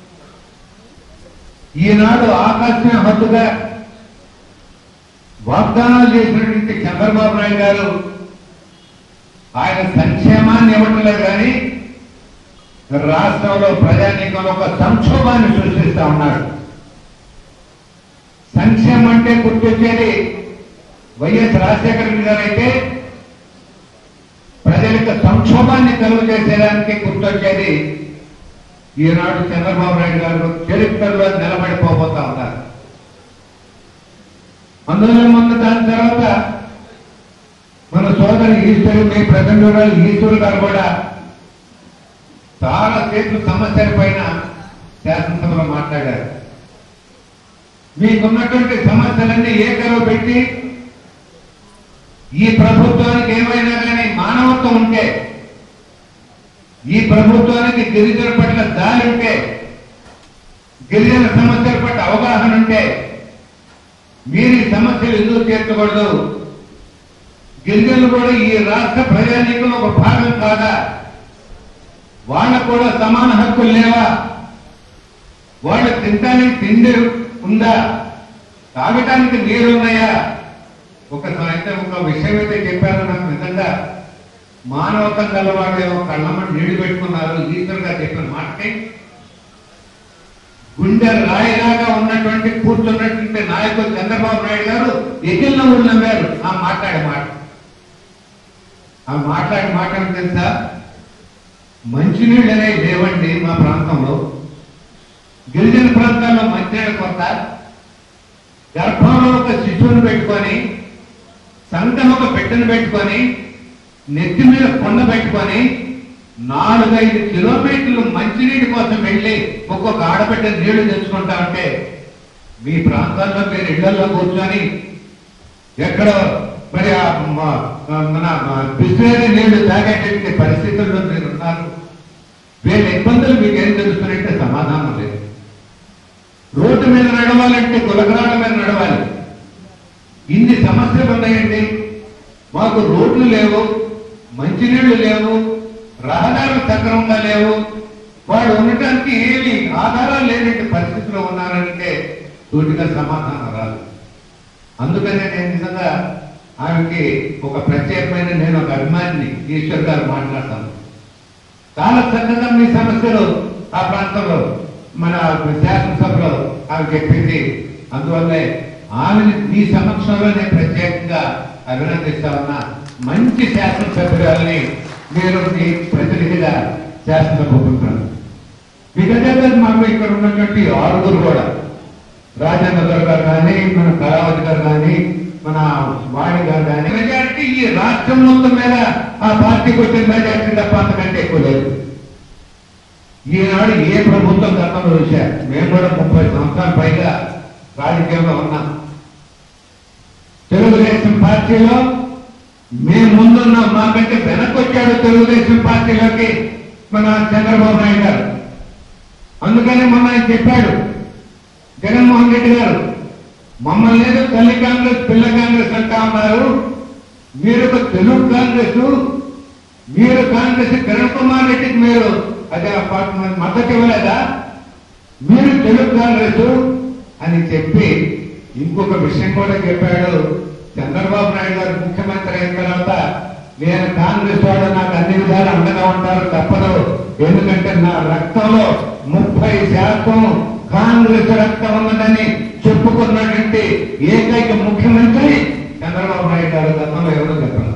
ఈనాడు ఆకాశమే హద్దుగా వాగ్దానాలు చేసినటువంటి చంద్రబాబు నాయుడు గారు ఆయన సంక్షేమాన్ని ఇవ్వటం లేదు కానీ రాష్ట్రంలో ప్రజానీకంలో ఒక సంక్షోభాన్ని సృష్టిస్తా ఉన్నాడు సంక్షేమం అంటే గుర్తొచ్చేది వైఎస్ రాజశేఖర రెడ్డి గారు అయితే ప్రజలకు సంక్షోభాన్ని కలుగు చేసేదానికి గుర్తొచ్చేది ఈనాడు చంద్రబాబు నాయుడు గారు చరిత్రలో నిలబడిపోబోతా ఉన్నారు అందులో మొన్న దాని తర్వాత మన సోదరు ఈశ్వరు మీ ప్రజలు ఈశ్వరు గారు కూడా చాలా సేపు సమస్యల పైన శాసనసభలో మాట్లాడారు మీకున్నటువంటి సమస్యలన్నీ ఏకరవ పెట్టి ఈ ప్రభుత్వానికి ఏమైనా కానీ మానవత్వం ఉంటే ఈ ప్రభుత్వానికి గిరిజన పట్ల దారి ఉంటే గిరిజన సమస్యల పట్ల అవగాహన ఉంటే మీరు ఈ సమస్యలు ఎందుకు తీర్చకూడదు గిరిజనులు కూడా ఈ రాష్ట్ర ప్రజానీకంలో ఒక భాగం కాదా వాళ్ళకు కూడా సమాన హక్కులు లేవా వాళ్ళు తినడానికి తిండి ఉందా తాగటానికి నీరు ఉన్నాయా ఒక అయితే ఒక విషయం అయితే చెప్పారు నాకు నిజంగా మానవతం గలవాడేమో కళ్ళమ్మ నీళ్లు పెట్టుకున్నారు ఈశ్వరుగా చెప్పిన మాటకి గుండె రాయిలాగా ఉన్నటువంటి కూర్చున్నటువంటి నాయకుడు చంద్రబాబు నాయుడు గారు ఎగిరిన ఊళ్ళు నమ్మారు ఆ మాట్లాడే మాట ఆ మాట్లాడే మాట ఏంటో తెలుసా మంచినీళ్ళు అనేవి లేవండి మా ప్రాంతంలో గిరిజన ప్రాంతాల్లో మంచినీళ్ళ కొత్త గర్భంలో ఒక శిశువుని పెట్టుకొని సంఘం ఒక పెట్టెను పెట్టుకొని నెత్తి మీద కొండ పెట్టుకొని నాలుగైదు కిలోమీటర్లు మంచినీటి కోసం వెళ్ళి ఒక్కొక్క ఆడబిడ్డ నీళ్లు తెచ్చుకుంటా ఉంటే మీ ప్రాంతాల్లో మీరు ఇళ్లలో కూర్చొని ఎక్కడ మరి ఆ మ- మన బిస్లేరి నీళ్లు తాగేటటువంటి పరిస్థితుల్లో మీరు ఉన్నారు వీళ్ళ ఇబ్బందులు మీకు ఏం తెలుస్తున్నాయంటే సమాధానం లేదు రోడ్డు మీద నడవాలంటే గులకరాల మీద నడవాలి ఇన్ని సమస్యలు ఉన్నాయండి మాకు రోడ్లు లేవు మంచినీళ్లు లేవు రహదారులు సక్రమంగా లేవు వాడు ఉండటానికి ఏమి ఆధారాలు లేనటువంటి పరిస్థితిలో ఉన్నారంటే సూటిగా సమాధానం రాదు అందుకనే నేను నిజంగా ఆమెకి ఒక ప్రత్యేకమైన నేను ఒక అభిమానిని ఈశ్వర్ గారు మాట్లాడతాను చాలా చక్కగా మీ సమస్యలు ఆ ప్రాంతంలో మన శాసనసభలో ఆమె చెప్పింది అందువల్లే ఆమెని మీ సమక్షంలో నేను ప్రత్యేకంగా అభినందిస్తా ఉన్నా మంచి శాసనసభ్యురాలని మీరు మీ ప్రతినిధిగా శాసనసభ పొందుతున్నాను మిగతా మాకు ఇక్కడ ఉన్నటువంటి ఆరుగురు కూడా రాజేంద్ర గారు కానీ మన కళావతి గారు కానీ మన వాణి గారు కానీ మెజార్టీ ఈ రాష్ట్రం మొత్తం మీద ఆ పార్టీకి వచ్చిన మెజార్టీ తప్ప అంతకంటే ఎక్కువ లేదు ఈనాడు ఏ ప్రభుత్వం గతంలో చూశారు మేము కూడా ముప్పై సంవత్సరాల పైగా రాజకీయంలో ఉన్నాం తెలుగుదేశం పార్టీలో మేము ముందున్నాం మాకంటే వెనక్కి వచ్చాడు తెలుగుదేశం పార్టీలోకి మన చంద్రబాబు నాయుడు గారు అందుకని మొన్న ఆయన చెప్పాడు జగన్మోహన్ రెడ్డి గారు మమ్మల్ని ఏదో తల్లి కాంగ్రెస్ పిల్ల కాంగ్రెస్ అంటా ఉన్నారు మీరు ఒక తెలుగు కాంగ్రెస్ మీరు కాంగ్రెస్ కిరణ్ కుమార్ రెడ్డికి మీరు అదే ఆ పార్టీ మరి మద్దతు ఇవ్వలేదా మీరు తెలుగు కాంగ్రెస్ అని చెప్పి ఇంకొక విషయం కూడా చెప్పాడు చంద్రబాబు నాయుడు గారు ముఖ్యమంత్రి అయిన తర్వాత నేను కాంగ్రెస్ వాడు నాకు అన్ని విధాలు అండగా ఉంటారు తప్పదు ఎందుకంటే నా రక్తంలో ముప్పై శాతం కాంగ్రెస్ రక్తం ఉన్నదని చెప్పుకున్నటువంటి ఏకైక ముఖ్యమంత్రి చంద్రబాబు నాయుడు గారు గతంలో ఎవరు చెప్పారు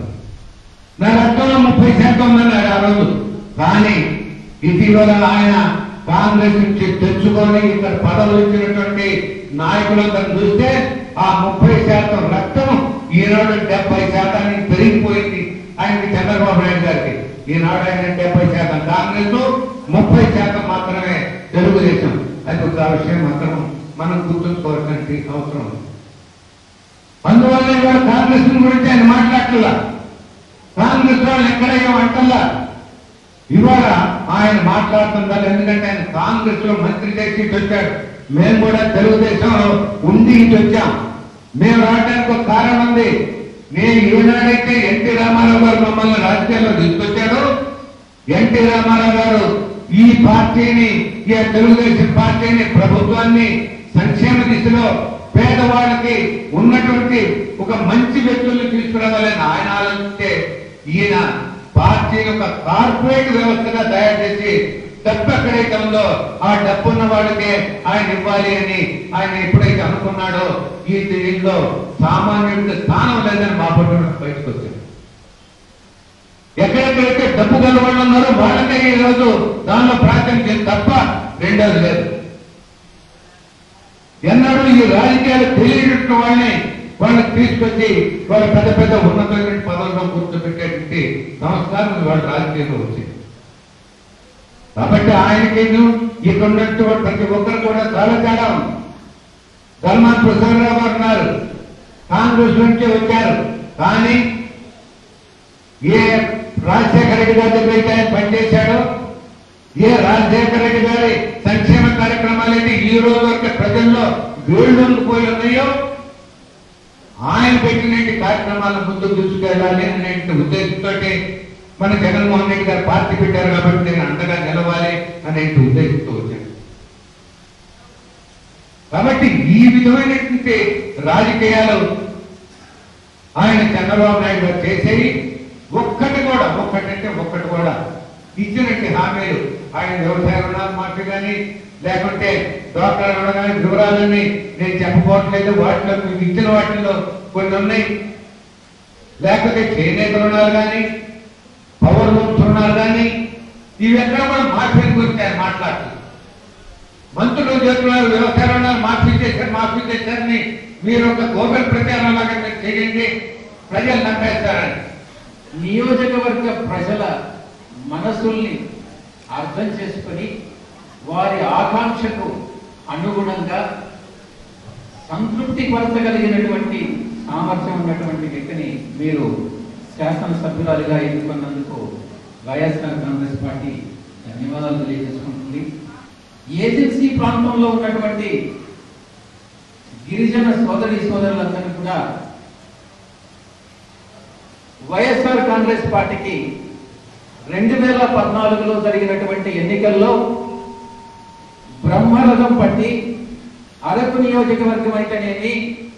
నా రక్తంలో ముప్పై శాతం ఉందన్నాడు ఆ రోజు కానీ ఇటీవల ఆయన కాంగ్రెస్ నుంచి తెచ్చుకొని ఇక్కడ పదవులు ఇచ్చినటువంటి నాయకులందరూ చూస్తే ఆ ముప్పై శాతం రక్తం ఈనాడు డెబ్బై శాతానికి పెరిగిపోయింది ఆయనకి చంద్రబాబు నాయుడు గారికి ఈనాడు ఆయన డెబ్బై శాతం కాంగ్రెస్ ముప్పై శాతం మాత్రమే తెలుగుదేశం అది ఒక విషయం మాత్రం మనం గుర్తుంచుకోవాల్సిన అవసరం ఉంది. అందువల్ల ఇవాళ కాంగ్రెస్ గురించి ఆయన మాట్లాడట్లా కాంగ్రెస్ వాళ్ళు ఎక్కడ ఏం అంటల్లా ఇవాళ ఆయన మాట్లాడుతున్నారు ఎందుకంటే ఆయన కాంగ్రెస్ లో మంత్రి చేసి ఇటు వచ్చాడు మేము కూడా తెలుగుదేశంలో ఉండి ఇటు వచ్చాం మేము రావడానికి ఒక కారణం ఉంది నేను ఈనాడైతే ఎన్టీ రామారావు గారు మమ్మల్ని రాజకీయాల్లో తీసుకొచ్చాడు ఎన్టీ రామారావు గారు ఈ పార్టీని ఈ తెలుగుదేశం పార్టీని ప్రభుత్వాన్ని సంక్షేమ దిశలో పేదవాళ్ళకి ఉన్నటువంటి ఒక మంచి వ్యక్తుల్ని తీసుకురావాలని ఆయన ఆలోచిస్తే ఈయన పార్టీ యొక్క కార్పొరేట్ వ్యవస్థగా తయారు చేసి డబ్బు ఎక్కడైతే ఉందో ఆ డబ్బున్న వాళ్ళకే ఆయన ఇవ్వాలి అని ఆయన ఎప్పుడైతే అనుకున్నాడో ఈ దీనిలో సామాన్యుడికి స్థానం లేదని మా పట్టు బయటకు వచ్చాడు ఎక్కడెక్కడైతే డబ్బు గల వాళ్ళు ఉన్నారో వాళ్ళకే ఈ రోజు దానిలో ప్రాతినిధ్యం తప్ప రెండోది లేదు ఎన్నడూ ఈ రాజకీయాలు తెలియనట్టు వాళ్ళని వాళ్ళకి తీసుకొచ్చి వాళ్ళ పెద్ద పెద్ద ఉన్నతమైన పదవుల్లో కూర్చోబెట్టేటువంటి సంస్కారం వాళ్ళ రాజకీయంలో వచ్చింది కాబట్టి ఆయనకి ఇక్కడ ఉన్నటువంటి ప్రతి ఒక్కరు కూడా చాలా తేడా ఉంది ధర్మాన్ ప్రసాదరావు గారు ఉన్నారు కాంగ్రెస్ నుంచి వచ్చారు కానీ ఏ రాజశేఖర రెడ్డి గారి దగ్గర అయితే ఆయన పనిచేశాడో ఏ రాజశేఖర రెడ్డి గారి సంక్షేమ కార్యక్రమాలైతే ఈ రోజు వరకు ప్రజల్లో వేళ్ళొంగిపోయి ఉన్నాయో ఆయన పెట్టినటువంటి కార్యక్రమాలను ముందుకు తీసుకెళ్ళాలి అనే ఉద్దేశంతో మన జగన్మోహన్ రెడ్డి గారు పార్టీ పెట్టారు కాబట్టి నేను అండగా నిలవాలి అనే ఉద్దేశంతో వచ్చాను కాబట్టి ఈ విధమైనటువంటి రాజకీయాలు ఆయన చంద్రబాబు నాయుడు గారు చేసేవి ఒక్కటి కూడా ఒక్కటంటే ఒక్కటి కూడా ఇచ్చినట్టు హామీలు ఆయన వ్యవసాయ రుణాలు మాఫీ కానీ లేకుంటే డ్వాక్రా రుణం కానీ వివరాలన్నీ నేను చెప్పబోట్లేదు వాటిలో మీకు ఇచ్చిన వాటిల్లో కొన్ని ఉన్నాయి లేకపోతే చేనేత రుణాలు కానీ పవర్ లూమ్స్ రుణాలు కానీ ఇవి ఎక్కడ కూడా మాఫీ గురించి ఆయన మాట్లాడుతుంది మంత్రులు చెప్తున్నారు వ్యవసాయ రుణాలు మాఫీ చేశారు మాఫీ చేశారని మీరు ఒక గోబెల్ ప్రచారం లాగా మీరు చేయండి ప్రజలు నమ్మేస్తారని నియోజకవర్గ ప్రజల మనసుల్ని అర్థం చేసుకొని వారి ఆకాంక్షకు అనుగుణంగా సంతృప్తి పరచగలిగినటువంటి సామర్థ్యం ఉన్నటువంటి వ్యక్తిని మీరు శాసనసభ్యురాలుగా ఎన్నుకున్నందుకు వైఎస్ఆర్ కాంగ్రెస్ పార్టీ ధన్యవాదాలు తెలియజేసుకుంటుంది ఏజెన్సీ ప్రాంతంలో ఉన్నటువంటి గిరిజన సోదరి సోదరులందరినీ కూడా వైఎస్ఆర్ కాంగ్రెస్ పార్టీకి రెండు వేల పద్నాలుగులో జరిగినటువంటి ఎన్నికల్లో బ్రహ్మరథం పట్టి అరకు నియోజకవర్గం అయితేనేమి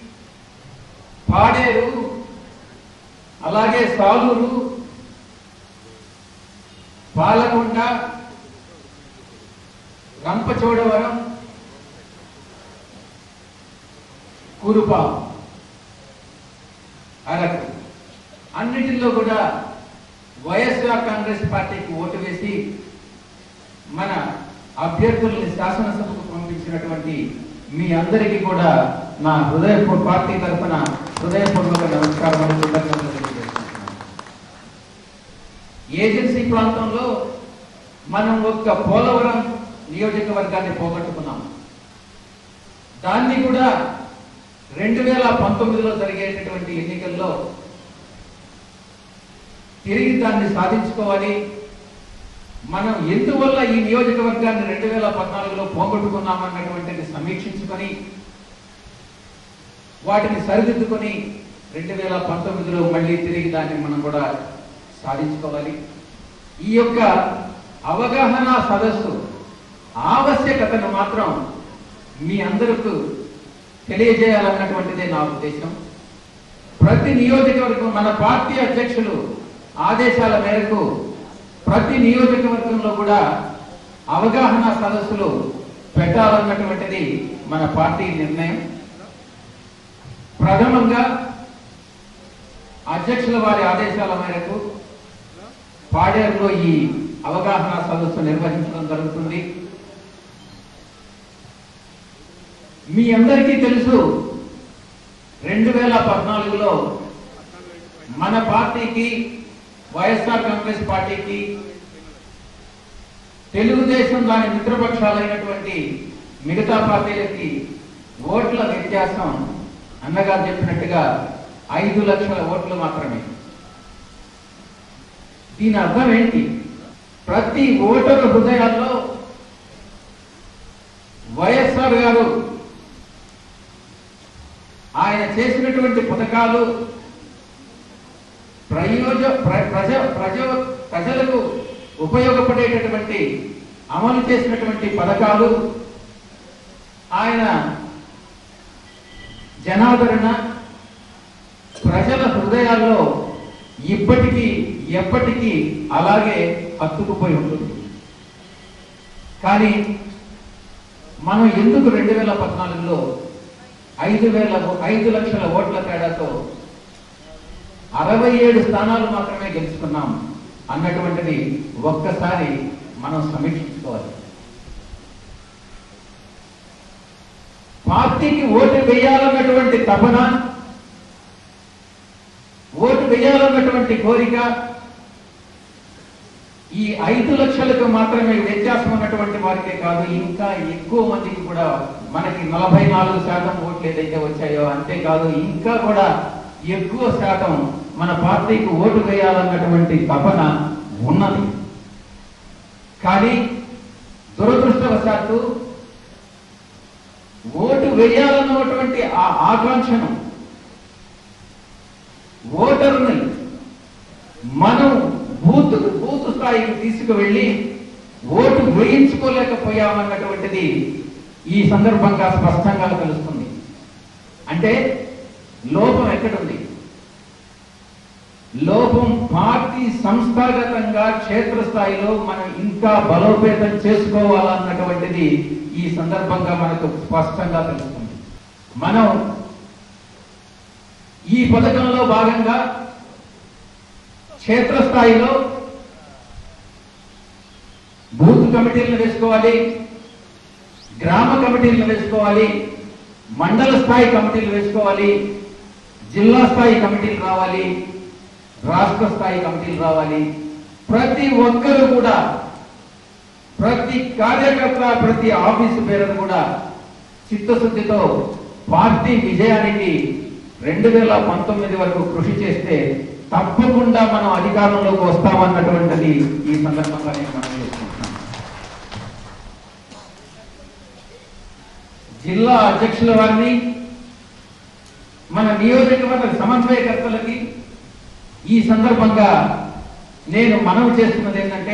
పాడేరు అలాగే సాలూరు పాలకొండ రంపచోడవరం కురుపా అరకు అన్నిటిలో కూడా వైఎస్ఆర్ కాంగ్రెస్ పార్టీకి ఓటు వేసి మన అభ్యర్థుల్ని శాసనసభకు పంపించినటువంటి మీ అందరికీ కూడా నా హృదయపూర్వ పార్టీ తరఫున హృదయపూర్వక నమస్కారం కృతజ్ఞతలు తెలియజేస్తున్నాను. ఏజెన్సీ ప్రాంతంలో మనం ఒక్క పోలవరం నియోజకవర్గాన్ని పోగొట్టుకున్నాం దాన్ని కూడా రెండు వేల పంతొమ్మిదిలో జరిగేటటువంటి ఎన్నికల్లో తిరిగి దాన్ని సాధించుకోవాలి మనం ఎందువల్ల ఈ నియోజకవర్గాన్ని రెండు వేల పద్నాలుగులో పోగొట్టుకున్నామన్నటువంటిది సమీక్షించుకొని వాటిని సరిదిద్దుకొని రెండు వేల పంతొమ్మిదిలో మళ్ళీ తిరిగి దాన్ని మనం కూడా సాధించుకోవాలి ఈ యొక్క అవగాహన సదస్సు ఆవశ్యకతను మాత్రం మీ అందరికీ తెలియజేయాలన్నటువంటిదే నా ఉద్దేశం ప్రతి నియోజకవర్గం మన పార్టీ అధ్యక్షులు ఆదేశాల మేరకు ప్రతి నియోజకవర్గంలో కూడా అవగాహన సదస్సులు పెట్టాలన్నటువంటిది మన పార్టీ నిర్ణయం ప్రథమంగా అధ్యక్షుల వారి ఆదేశాల మేరకు పాడేరులో ఈ అవగాహన సదస్సు నిర్వహించడం జరుగుతుంది మీ అందరికీ తెలుసు రెండు వేల పద్నాలుగులో మన పార్టీకి వైఎస్ఆర్ కాంగ్రెస్ పార్టీకి తెలుగుదేశం దాని మిత్రపక్షాలైనటువంటి మిగతా పార్టీలకి ఓట్ల వ్యత్యాసం అన్నగారు చెప్పినట్టుగా ఐదు లక్షల ఓట్లు మాత్రమే దీని అర్థం ఏంటి ప్రతి ఓటరు హృదయాల్లో వైఎస్ఆర్ గారు ఆయన చేసినటువంటి పథకాలు ప్రయోజ ప్ర- ప్రజ ప్రజ ప్రజలకు ఉపయోగపడేటటువంటి అమలు చేసినటువంటి పథకాలు ఆయన జనాదరణ ప్రజల హృదయాల్లో ఇప్పటికీ ఎప్పటికీ అలాగే హత్తుకుపోయి ఉంటుంది కానీ మనం ఎందుకు రెండు వేల పద్నాలుగులో ఐదు వేల ఐదు లక్షల ఓట్ల తేడాతో అరవై ఏడు స్థానాలు మాత్రమే గెలుచుకున్నాం అన్నటువంటిది ఒక్కసారి మనం సమీక్షించుకోవాలి పార్టీకి ఓటు వేయాలన్నటువంటి తపన ఓటు వేయాలన్నటువంటి కోరిక ఈ ఐదు లక్షలకు మాత్రమే వ్యత్యాసం ఉన్నటువంటి వారికే కాదు ఇంకా ఎక్కువ మందికి కూడా మనకి నలభై నాలుగు శాతం ఓట్లు ఏదైతే వచ్చాయో అంతేకాదు ఇంకా కూడా ఎక్కువ శాతం మన పార్టీకి ఓటు వేయాలన్నటువంటి తపన ఉన్నది కానీ దురదృష్టవశాత్తు ఓటు వేయాలన్నటువంటి ఆ ఆకాంక్షను ఓటరుని మనం బూత్ బూత్ స్థాయికి తీసుకువెళ్ళి ఓటు వేయించుకోలేకపోయామన్నటువంటిది ఈ సందర్భంగా స్పష్టంగా తెలుస్తుంది అంటే లోపం ఎక్కడుంది లోపం పార్టీ సంస్థాగతంగా క్షేత్రస్థాయిలో మనం ఇంకా బలోపేతం చేసుకోవాలన్నటువంటిది ఈ సందర్భంగా మనకు స్పష్టంగా తెలుస్తుంది మనం ఈ పథకంలో భాగంగా క్షేత్రస్థాయిలో బూత్ కమిటీలను వేసుకోవాలి గ్రామ కమిటీలను వేసుకోవాలి మండల స్థాయి కమిటీలు వేసుకోవాలి జిల్లా స్థాయి కమిటీలు రావాలి రాష్ట్ర స్థాయి కమిటీలు రావాలి ప్రతి ఒక్కరు కూడా ప్రతి కార్యకర్త ప్రతి ఆఫీసు పేరును కూడా చిత్తశుద్ధితో పార్టీ విజయానికి రెండు వేల పంతొమ్మిది వరకు కృషి చేస్తే తప్పకుండా మనం అధికారంలోకి వస్తామన్నటువంటిది ఈ సందర్భంగా నేను మనం చేసుకుంటున్నాను జిల్లా అధ్యక్షుల వారిని మన నియోజకవర్గ సమన్వయకర్తలకి ఈ సందర్భంగా నేను మనవి చేస్తున్నది ఏంటంటే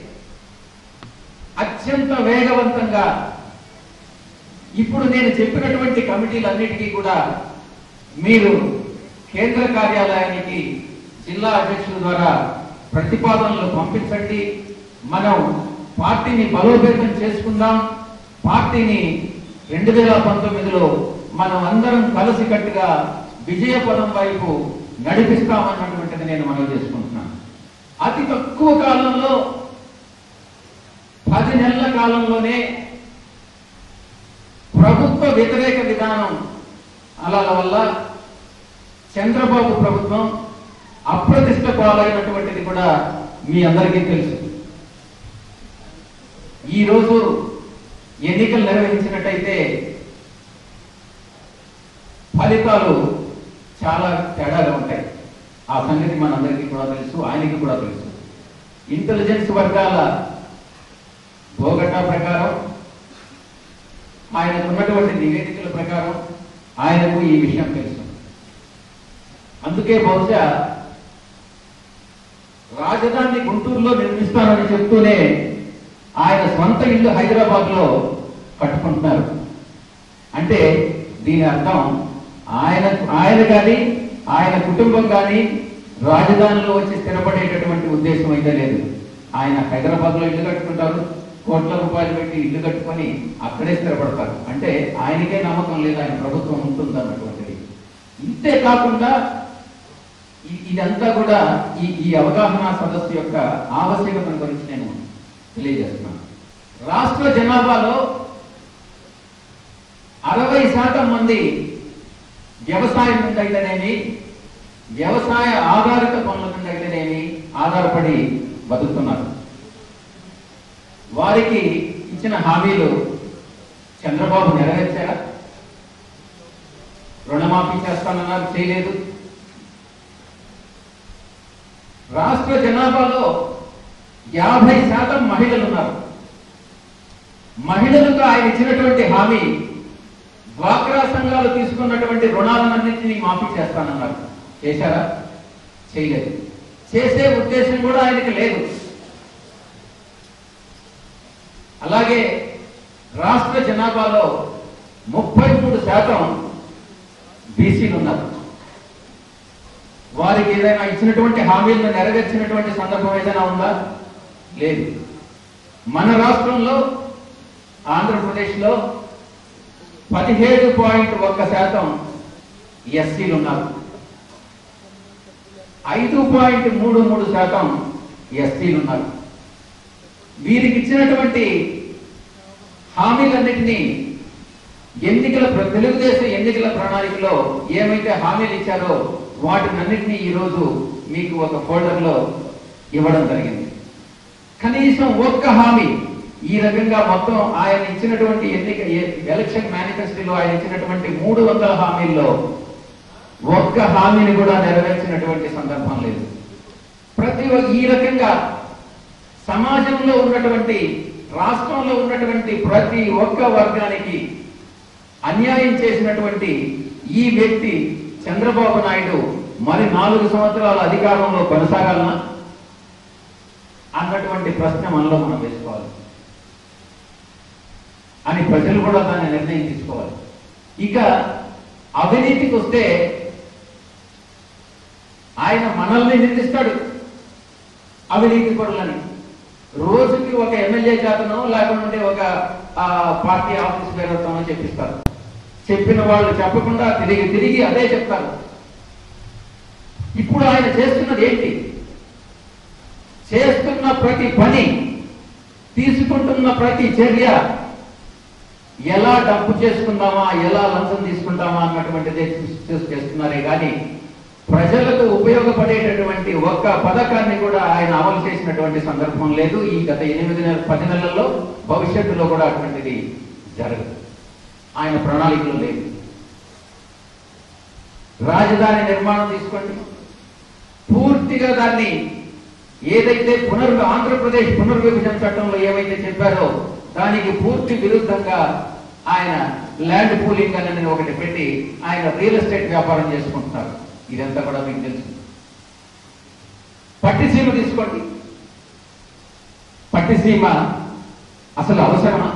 అత్యంత వేగవంతంగా ఇప్పుడు నేను చెప్పినటువంటి కమిటీలన్నిటికీ కూడా మీరు కేంద్ర కార్యాలయానికి జిల్లా అధ్యక్షుల ద్వారా ప్రతిపాదనలు పంపించండి మనం పార్టీని బలోపేతం చేసుకుందాం పార్టీని రెండు వేల పంతొమ్మిదిలో మనం అందరం కలిసికట్టుగా విజయపదం వైపు నడిపిస్తామన్నటువంటిది నేను మనవి చేసుకుంటున్నాను అతి తక్కువ కాలంలో పది నెలల కాలంలోనే ప్రభుత్వ వ్యతిరేక విధానం అలాల వల్ల చంద్రబాబు ప్రభుత్వం అప్రతిష్ట పాలైనటువంటిది కూడా మీ అందరికీ తెలుసు ఈరోజు ఎన్నికలు నిర్వహించినట్టయితే ఫలితాలు చాలా తేడాగా ఉంటాయి ఆ సంగతి మనందరికీ కూడా తెలుసు ఆయనకి కూడా తెలుసు ఇంటెలిజెన్స్ వర్గాల భోగటా ప్రకారం ఆయనకు ఉన్నటువంటి నివేదికల ప్రకారం ఆయనకు ఈ విషయం తెలుసు అందుకే బహుశా రాజధాని గుంటూరులో నిర్మిస్తానని చెప్తూనే ఆయన సొంత ఇల్లు హైదరాబాద్ లో కట్టుకుంటున్నారు అంటే దీని అర్థం ఆయన ఆయన కానీ ఆయన కుటుంబం కానీ రాజధానిలో వచ్చి స్థిరపడేటటువంటి ఉద్దేశం అయితే లేదు ఆయన హైదరాబాద్ లో ఇల్లు కట్టుకుంటారు కోట్ల రూపాయలు పెట్టి ఇల్లు కట్టుకొని అక్కడే స్థిరపడతారు అంటే ఆయనకే నమ్మకం లేదు ఆయన ప్రభుత్వం ఉంటుంది అన్నటువంటిది ఇంతే కాకుండా ఇ- ఇదంతా కూడా ఈ ఈ అవగాహన సదస్సు యొక్క ఆవశ్యకత గురించి నేను తెలియజేస్తున్నాను రాష్ట్ర జనాభాలో అరవై శాతం మంది వ్యవసాయం మీద అయితేనేమి వ్యవసాయ ఆధారిత పనుల మీద అయితేనేమి ఆధారపడి బతుకుతున్నారు వారికి ఇచ్చిన హామీలు చంద్రబాబు నెరవేర్చారా రుణమాఫీ చేస్తానన్నారు చేయలేదు రాష్ట్ర జనాభాలో యాభై శాతం మహిళలు ఉన్నారు మహిళలకు ఆయన ఇచ్చినటువంటి హామీ డ్వాక్రా సంఘాలు తీసుకున్నటువంటి రుణాలన్నింటినీ మాఫీ చేస్తానన్నారు చేశారా చేయలేదు చేసే ఉద్దేశం కూడా ఆయనకి లేదు అలాగే రాష్ట్ర జనాభాలో ముప్పై మూడు శాతం బీసీలు ఉన్నారు వారికి ఏదైనా ఇచ్చినటువంటి హామీలను నెరవేర్చినటువంటి సందర్భం ఏదైనా ఉందా లేదు మన రాష్ట్రంలో ఆంధ్రప్రదేశ్లో పదిహేడు పాయింట్ ఒక్క శాతం ఎస్సీలు ఉన్నారు ఐదు పాయింట్ మూడు మూడు శాతం ఎస్టీలు ఉన్నారు వీరికి ఇచ్చినటువంటి హామీలన్నింటినీ ఎన్నికల ప్ర- తెలుగుదేశం ఎన్నికల ప్రణాళికలో ఏమైతే హామీలు ఇచ్చారో వాటినన్నింటినీ ఈరోజు మీకు ఒక ఫోల్డర్లో ఇవ్వడం జరిగింది కనీసం ఒక్క హామీ ఈ రకంగా మొత్తం ఆయన ఇచ్చినటువంటి ఎన్నిక ఎ- ఎలక్షన్ మేనిఫెస్టోలో ఆయన ఇచ్చినటువంటి మూడు వందల హామీల్లో ఒక్క హామీని కూడా నెరవేర్చినటువంటి సందర్భం లేదు ప్రతి ఒ- ఈ రకంగా సమాజంలో ఉన్నటువంటి రాష్ట్రంలో ఉన్నటువంటి ప్రతి ఒక్క వర్గానికి అన్యాయం చేసినటువంటి ఈ వ్యక్తి చంద్రబాబు నాయుడు మరి నాలుగు సంవత్సరాల అధికారంలో కొనసాగాలనా అన్నటువంటి ప్రశ్న మనలో మనం వేసుకోవాలి అని ప్రజలు కూడా దాన్ని నిర్ణయం తీసుకోవాలి ఇక అవినీతికి వస్తే ఆయన మనల్ని నిందిస్తాడు అవినీతి పరులని రోజుకి ఒక ఎమ్మెల్యే చేతనో లేకుంటే ఒక ఆ, పార్టీ ఆఫీస్ పేరుతోనో చెప్పిస్తారు చెప్పిన వాళ్ళు చెప్పకుండా తిరిగి తిరిగి అదే చెప్తారు ఇప్పుడు ఆయన చేస్తున్నది ఏంటి చేస్తున్న ప్రతి పని తీసుకుంటున్న ప్రతి చర్య ఎలా డబ్బు చేసుకుందామా ఎలా లంచం తీసుకుంటామా అన్నటువంటిదే చూసి చూసి చేస్తున్నారే కానీ ప్రజలకు ఉపయోగపడేటటువంటి ఒక్క పథకాన్ని కూడా ఆయన అమలు చేసినటువంటి సందర్భం లేదు ఈ గత ఎనిమిది నెల పది నెలల్లో భవిష్యత్తులో కూడా అటువంటిది జరగదు ఆయన ప్రణాళికలో లేదు రాజధాని నిర్మాణం తీసుకోండి పూర్తిగా దాన్ని ఏదైతే పునర్ ఆంధ్రప్రదేశ్ పునర్విభజన చట్టంలో ఏవైతే చెప్పారో దానికి పూర్తి విరుద్ధంగా ఆయన ల్యాండ్ పూలింగ్ అని ఒకటి పెట్టి ఆయన రియల్ ఎస్టేట్ వ్యాపారం చేసుకుంటున్నారు ఇదంతా కూడా మీకు తెలుసు పట్టిసీమ తీసుకోండి పట్టిసీమ అసలు అవసరమా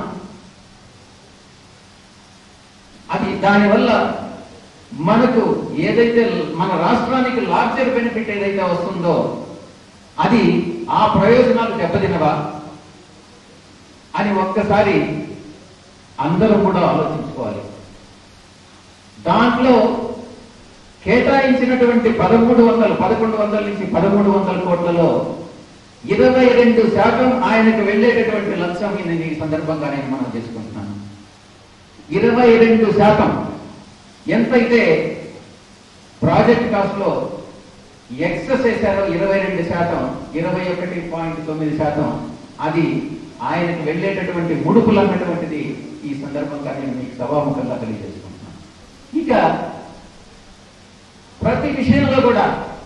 అది దానివల్ల మనకు ఏదైతే మన రాష్ట్రానికి లార్జర్ బెనిఫిట్ ఏదైతే వస్తుందో అది ఆ ప్రయోజనాలు దెబ్బతినవా అని ఒక్కసారి అందరూ కూడా ఆలోచించుకోవాలి దాంట్లో కేటాయించినటువంటి పదమూడు వందలు పదకొండు వందల నుంచి పదమూడు వందల కోట్లలో ఇరవై రెండు శాతం ఆయనకు వెళ్ళేటటువంటి లక్ష్యం ఇది ఈ సందర్భంగా నేను మనం చేసుకుంటున్నాను ఇరవై రెండు శాతం ఎంతైతే ప్రాజెక్ట్ కాస్ట్ లో ఎక్సెస్ వేశారో ఇరవై రెండు శాతం ఇరవై ఒకటి పాయింట్ తొమ్మిది శాతం అది ఆయనకు వెళ్ళేటటువంటి ముడుపులు అన్నటువంటిది ఈ సందర్భంగా నేను మీకు సభాముఖంగా తెలియజేసుకుంటున్నాను ఇక ప్రతి విషయంలో కూడా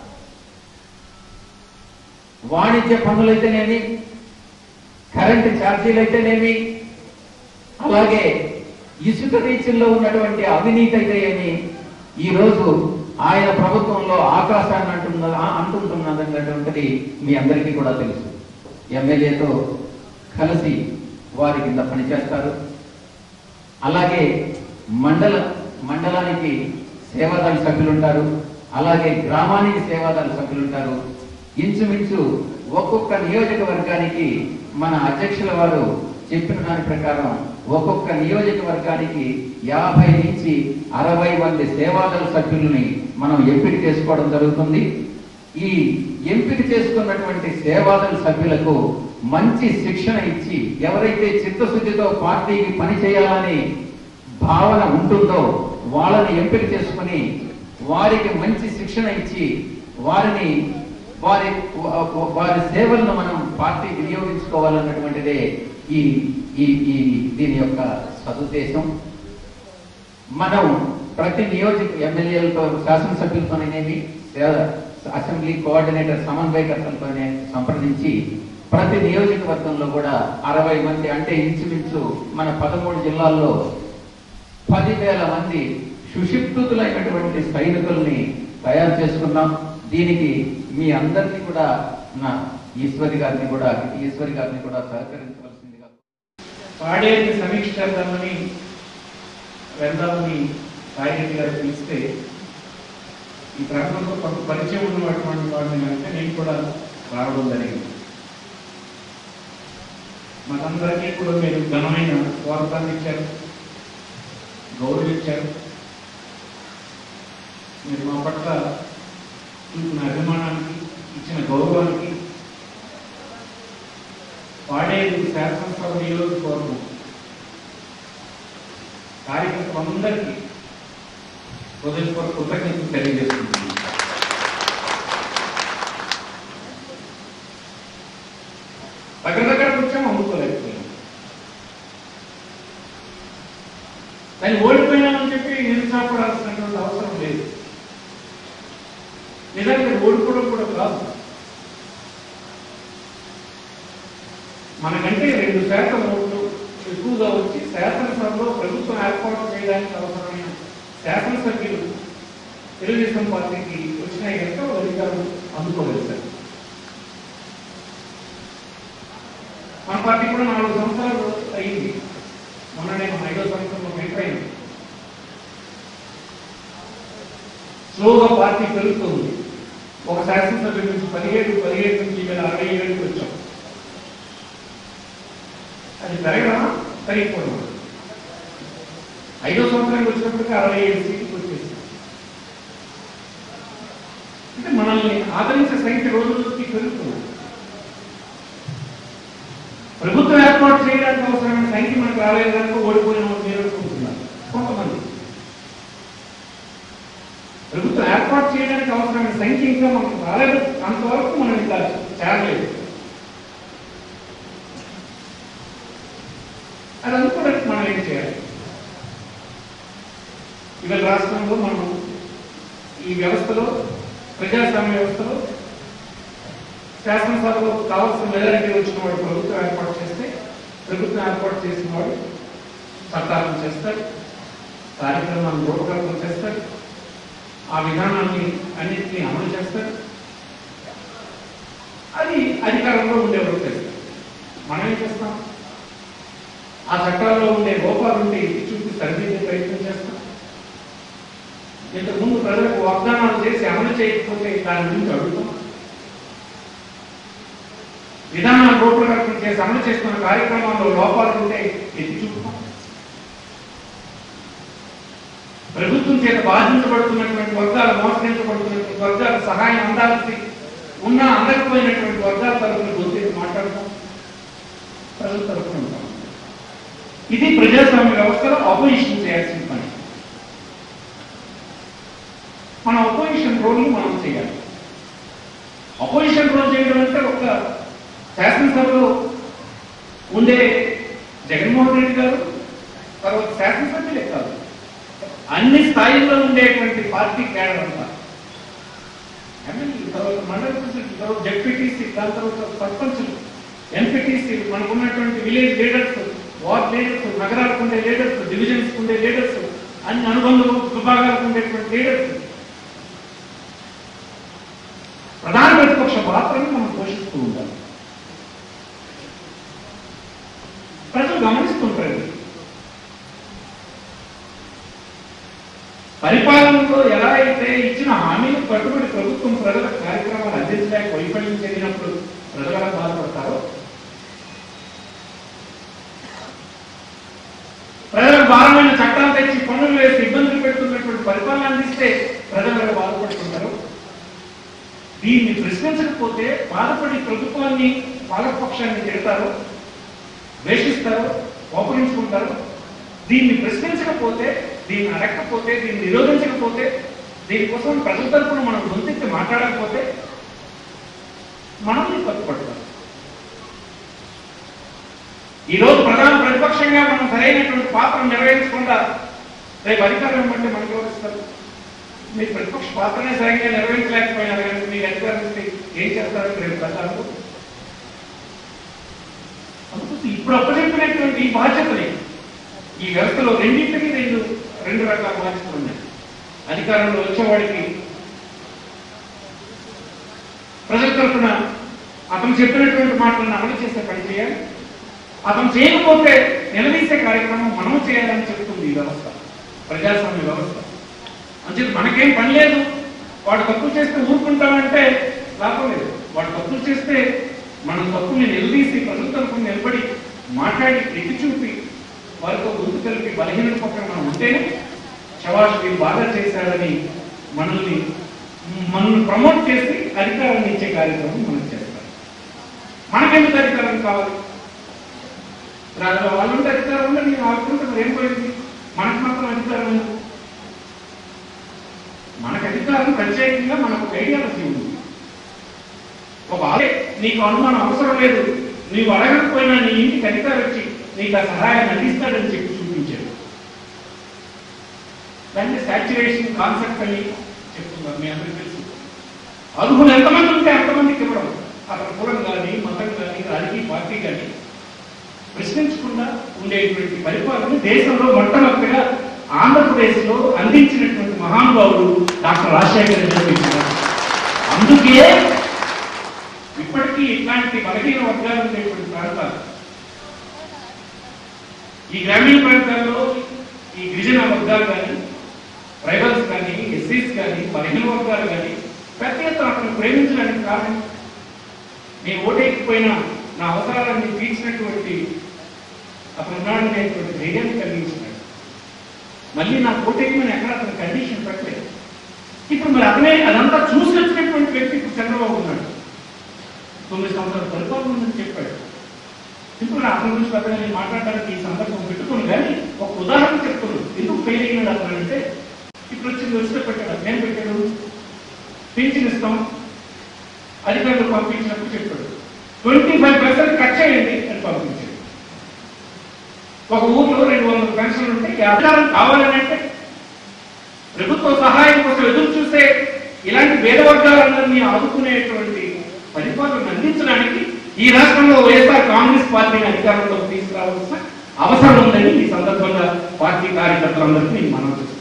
వాణిజ్య పన్నులైతేనేమి కరెంటు ఛార్జీలు అయితేనేమి అలాగే ఇసుక రీచుల్లో ఉన్నటువంటి అవినీతి అయితే ఏమి ఈ రోజు ఆయన ప్రభుత్వంలో ఆకాశాన్ని అంటున్న అంటుంటున్నదన్నటువంటిది మీ అందరికీ కూడా తెలుసు ఎమ్మెల్యేతో కలిసి వారి కింద పనిచేస్తారు అలాగే మండల మండలానికి సేవాదళ సభ్యులు ఉంటారు అలాగే గ్రామానికి సేవాదళ సభ్యులు ఉంటారు ఇంచుమించు ఒక్కొక్క నియోజకవర్గానికి మన అధ్యక్షుల వారు చెప్పిన దాని ప్రకారం ఒక్కొక్క నియోజకవర్గానికి యాభై నుంచి అరవై మంది సేవాదళ సభ్యుల్ని మనం ఎంపిక చేసుకోవడం జరుగుతుంది ఈ ఎంపిక చేసుకున్నటువంటి సేవాదళ సభ్యులకు మంచి శిక్షణ ఇచ్చి ఎవరైతే చిత్తశుద్ధితో పార్టీకి పని చేయాలని భావన ఉంటుందో వాళ్ళని ఎంపిక చేసుకుని వారికి మంచి శిక్షణ ఇచ్చి వారిని వారి వారి సేవలను మనం పార్టీ వినియోగించుకోవాలన్నటువంటిదే ఈ ఈ ఈ దీని యొక్క సదుద్దేశం మనం ప్రతి నియోజక ఎమ్మెల్యేలతో శాసనసభ్యులతోనేమి సే- అసెంబ్లీ కోఆర్డినేటర్ సమన్వయకర్తలతోనే సంప్రదించి ప్రతి నియోజకవర్గంలో కూడా అరవై మంది అంటే ఇంచుమించు మన పదమూడు జిల్లాల్లో పదివేల మంది సుశిక్షితులైనటువంటి సైనికుల్ని తయారు చేసుకున్నాం దీనికి మీ అందరినీ కూడా నా ఈశ్వరి గారిని కూడా ఈశ్వరి గారిని కూడా సహకరించవలసిందిగా పాడేరుని సమీక్ష చేద్దామని వెళ్దామని సాయిరెడ్డి గారు పిలిస్తే ఈ ప్రాంతంలో కొంత పరిచయం ఉన్నటువంటి వాడిని కనుక నేను కూడా రావడం జరిగింది మనందరికీ కూడా మీరు ఘనమైన స్వాగతాన్ని ఇచ్చారు గౌరవించారు మీరు మా పట్ల చూపిన అభిమానానికి ఇచ్చిన గౌరవానికి పాడేరు శాసనసభ నియోజకవర్గం కార్యకర్తలందరికీ హృదయపూర్వక కృతజ్ఞతలు తెలియజేస్తున్నాను దగ్గర దగ్గర కూర్చొని అమ్ముకోలేకపోయాం దాన్ని ఓడిపోయినామని చెప్పి నిరుత్సాహపడాల్సినటువంటి అవసరం లేదు నిజంగా ఓడిపోవడం కూడా కాదు మనకంటే రెండు శాతం ఓట్లు ఎక్కువగా వచ్చి శాసనసభలో ప్రభుత్వం ఏర్పాటు చేయడానికి అవసరమైన శాసనసభ్యులు తెలుగుదేశం పార్టీకి వచ్చినాయి కనుక వాళ్ళు అధికారం అందుకోలేదు సార్ మన పార్టీ కూడా నాలుగు సంవత్సరాలు అయింది మొన్న నేను ఐదో సంవత్సరంలో వెళ్ళిపోయింది స్లోగా పార్టీ పెరుగుతుంది ఒక శాసనసభ్యుల నుంచి పదిహేడు పదిహేడు నుంచి వేల అరవై ఏడుకి వచ్చాం అది పెరగడమా పెరిగిపోవడం ఐదో సంవత్సరానికి వచ్చినప్పటికీ అరవై ఏడు సీట్లు వచ్చేసి అంటే మనల్ని ఆదరించే సంఖ్య రోజు రోజుకి పెరుగుతుంది ప్రభుత్వం ఏర్పాటు చేయడానికి అవసరమైన సంఖ్య మనకు రాలేదు కనుక ఓడిపోయిన వాళ్ళు మీరు అనుకుంటున్నారు కొంతమంది ప్రభుత్వం ఏర్పాటు చేయడానికి అవసరమైన సంఖ్య ఇంకా మనకు రాలేదు అంతవరకు మనం ఇంకా చేరలేదు అది అనుకోవడానికి మనం ఏం చేయాలి ఇవాళ రాష్ట్రంలో మనం ఈ వ్యవస్థలో ప్రజాస్వామ్య వ్యవస్థలో శాసనసభలో కావాల్సిన మెజారిటీ వచ్చిన వాడు ప్రభుత్వం ఏర్పాటు చేస్తే ప్రభుత్వం ఏర్పాటు చేసిన వాడు చట్టాలను చేస్తాడు కార్యక్రమాలను రూపకల్పన చేస్తాడు ఆ విధానాన్ని అన్నింటినీ అమలు చేస్తాడు అది అధికారంలో ఉండేవారు చేస్తారు మనం ఏం చేస్తాం ఆ చట్టాల్లో ఉండే లోపాలు ఉంటే ఎత్తి చూపి సరిదిద్దే ప్రయత్నం చేస్తాం ఇంతకుముందు ప్రజలకు వాగ్దానాలు చేసి అమలు చేయకపోతే దాని గురించి అడుగుతాం విధానాలు రూపకల్పన చేసి అమలు చేస్తున్న కార్యక్రమాల్లో లోపాలు ఉంటే ఎత్తి చూపుతాం ప్రభుత్వం చేత బాధించబడుతున్నటువంటి వర్గాలు మోసగించబడుతున్నటువంటి వర్గాలు సహాయం అందాల్సి ఉన్నా అందకపోయినటువంటి వర్గాల తరఫున గుర్తించి మాట్లాడతాం ప్రజల తరఫున ఉంటాం ఇది ప్రజాస్వామ్య వ్యవస్థలో అపోజిషన్ చేయాల్సిన పని మన అపోజిషన్ రోల్ని మనం చేయాలి అపోజిషన్ రోల్ చేయడం అంటే ఒక శాసనసభలో ఉండే జగన్మోహన్ రెడ్డి గారు తర్వాత శాసనసభ్యులే కాదు అన్ని స్థాయిల్లో ఉండేటువంటి పార్టీ కేడర్ అంతా ఎమ్మెల్యే తర్వాత మండల ప్రెసిడెంట్ తర్వాత జడ్పీటీసీ దాని తర్వాత సర్పంచులు ఎంపీటీసీ మనకు ఉన్నటువంటి విలేజ్ లీడర్స్ వార్డ్ లీడర్స్ నగరాలకు ఉండే లీడర్స్ డివిజన్స్ ఉండే లీడర్స్ అన్ని అనుబంధ విభాగాలకు ఉండేటువంటి లీడర్స్ ప్రధాన ప్రతిపక్ష పాత్రని మనం పోషిస్తూ ఉండాలి ప్రజలు గమనిస్తుంటారు పరిపాలనలో ఎలా అయితే ఇచ్చిన హామీలకు కట్టుబడి ప్రభుత్వం ప్రజల కార్యక్రమాలు అందించలేక వైఫల్యం చెందినప్పుడు ప్రజలు ఎలా బాధపడతారో ప్రజలకు భారమైన చట్టాలు తెచ్చి పనులు వేసి ఇబ్బందులు పెడుతున్నటువంటి పరిపాలన అందిస్తే ప్రజలు ఎలా బాధపడుతుంటారు దీన్ని ప్రశ్నించకపోతే బాధపడి ప్రభుత్వాన్ని పాలకపక్షాన్ని తిడతారు ద్వేషిస్తారు కోపగించుకుంటారు దీన్ని ప్రశ్నించకపోతే దీన్ని అడగకపోతే దీన్ని నిరోధించకపోతే దీనికోసం ప్రజల తరపున మనం గొంతెత్తి మాట్లాడకపోతే మనల్ని తప్పుపడతారు ఈ రోజు ప్రధాన ప్రతిపక్షంగా మనం సరైనటువంటి పాత్ర నిర్వహించకుండా రేపు అధికారం బట్టి మనకు ఎవరిస్తారు మీరు ప్రతిపక్ష పాత్రనే సరిగ్గా నిర్వహించలేకపోయినారు కనుక మీకు అధికారం ఇస్తే ఏం చేస్తారు రేపు ప్రజలకు అందుకోసం ఇప్పుడు అప్పచెప్పినటువంటి ఈ బాధ్యతని ఈ వ్యవస్థలో రెండింటికి రెండు రెండు రకాల బాధ్యతలు ఉన్నాయి అధికారంలో వచ్చేవాడికి ప్రజల తరఫున అతను చెప్పినటువంటి మాటలను అమలు చేసే పని చేయాలి అతను చేయకపోతే నిలదీసే కార్యక్రమం మనం చేయాలని చెప్తుంది ఈ వ్యవస్థ ప్రజాస్వామ్య వ్యవస్థ అంచేది మనకేం పని లేదు వాడు తప్పులు చేస్తే ఊరుకుంటామంటే లాభం లేదు వాడు తప్పులు చేస్తే మనం తప్పుని నిలదీసి ప్రజల తరఫున నిలబడి మాట్లాడి ఎత్తి చూపి వారితో గుర్తు కలిపి బలహీన పక్కన మనం ఉంటేనే శవాష్ వీరు బాగా చేశాడని మనల్ని మనల్ని ప్రమోట్ చేసి అధికారాన్ని ఇచ్చే కార్యక్రమం మనం చేస్తాం మనకెందుకు అధికారం కావాలి రాజు వాళ్ళు ఉంటే అధికారం ఉంటే నేను ఆడుకుంటాను ఏం పోయింది మనకు మాత్రం అధికారం ఎందుకు మనకు అధికారం ప్రత్యేకంగా మనకు ఒక ఐడియాలజీ ఉంది ఒక ఆలే నీకు అనుమానం అవసరం లేదు నీవు అడగకపోయినా నీ ఇంటికి అధికారం వచ్చి నీకు ఆ సహాయాన్ని అందిస్తాడని చెప్పి చూపించాడు దాన్ని సాచురేషన్ కాన్సెప్ట్ అని చెప్తున్నారు మీ అందరికీ తెలుసు అర్హులు ఎంతమంది ఉంటే అంతమందికి ఇవ్వడం అతని కులం కానీ మతం కానీ రాజకీయ పార్టీ కానీ ప్రశ్నించకుండా ఉండేటువంటి పరిపాలన దేశంలో మొట్టమొదటిగా ఆంధ్రప్రదేశ్లో అందించినటువంటి మహానుభావుడు డాక్టర్ రాజశేఖర రెడ్డి గారు. అందుకే ఇప్పటికీ ఇట్లాంటి బలహీన వర్గాలు ఉండేటువంటి ప్రాంతాలు ఈ గ్రామీణ ప్రాంతాల్లో ఈ గిరిజన వర్గాలు కానీ ట్రైబల్స్ కానీ ఎస్సీస్ కానీ బలహీన వర్గాలు కానీ పెద్ద ఎత్తున అతను ప్రేమించడానికి కారణం నేను ఓటేకపోయినా నా అవసరాలన్నీ తీర్చినటువంటి అతను ఉన్నాడు అనేటువంటి ధైర్యాన్ని కలిగించినాడు మళ్ళీ నా ఓటేయమని ఎక్కడ అతను కండిషన్ పెట్టలేదు ఇప్పుడు మరి అతనే అదంతా చూసి వచ్చినటువంటి వ్యక్తి ఇప్పుడు చంద్రబాబు ఉన్నాడు తొమ్మిది సంవత్సరాల పరిపాలన ఉందని చెప్పాడు ఇప్పుడు అతని గురించి పెద్దగా నేను మాట్లాడడానికి ఈ సందర్భం పెట్టుకుని కానీ ఒక ఉదాహరణ చెప్తున్నాను ఎందుకు ఫెయిల్ అయినాడు అతను అంటే ఇప్పుడు వచ్చింది వస్తే పెట్టాడు నేను పెట్టాడు పింఛన్ ఇస్తాం అధికారులు పంపించినప్పుడు చెప్పాడు ట్వంటీ ఫైవ్ పర్సెంట్ కట్ చేయండి అని పంపించాడు ఒక ఊర్లో రెండు వందల పెన్షన్లు ఉంటే ఈ అధికారం కావాలని అంటే ప్రభుత్వ సహాయం కోసం ఎదురు చూస్తే ఇలాంటి పేద వర్గాలందరినీ ఆదుకునేటువంటి పరిపాలన అందించడానికి ఈ రాష్ట్రంలో వైఎస్ఆర్ కాంగ్రెస్ పార్టీని అధికారంలోకి తీసుకురావాల్సిన అవసరం ఉందని ఈ సందర్భంగా పార్టీ కార్యకర్తలందరికీ నేను మనం చేస్తున్నాను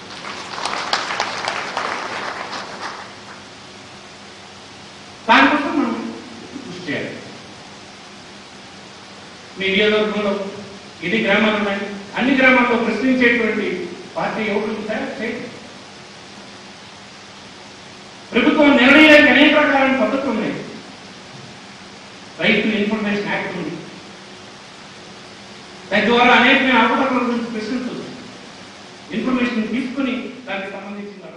దానికోసం మనం కృషి చేయాలి మీ నియోజకవర్గంలో ఎన్ని గ్రామాలు ఉన్నాయి అన్ని గ్రామాల్లో ప్రశ్నించేటువంటి పార్టీ యువకులు తయారు చేయండి ప్రభుత్వం నిర్ణయానికి అనేక రకాలైన పద్ధతులు ఉన్నాయి రైతు ఇన్ఫర్మేషన్ యాక్ట్ ఉంది దాని ద్వారా అనేకమైన అవకాశాల గురించి ప్రశ్నించవచ్చు ఇన్ఫర్మేషన్ తీసుకుని దానికి సంబంధించిన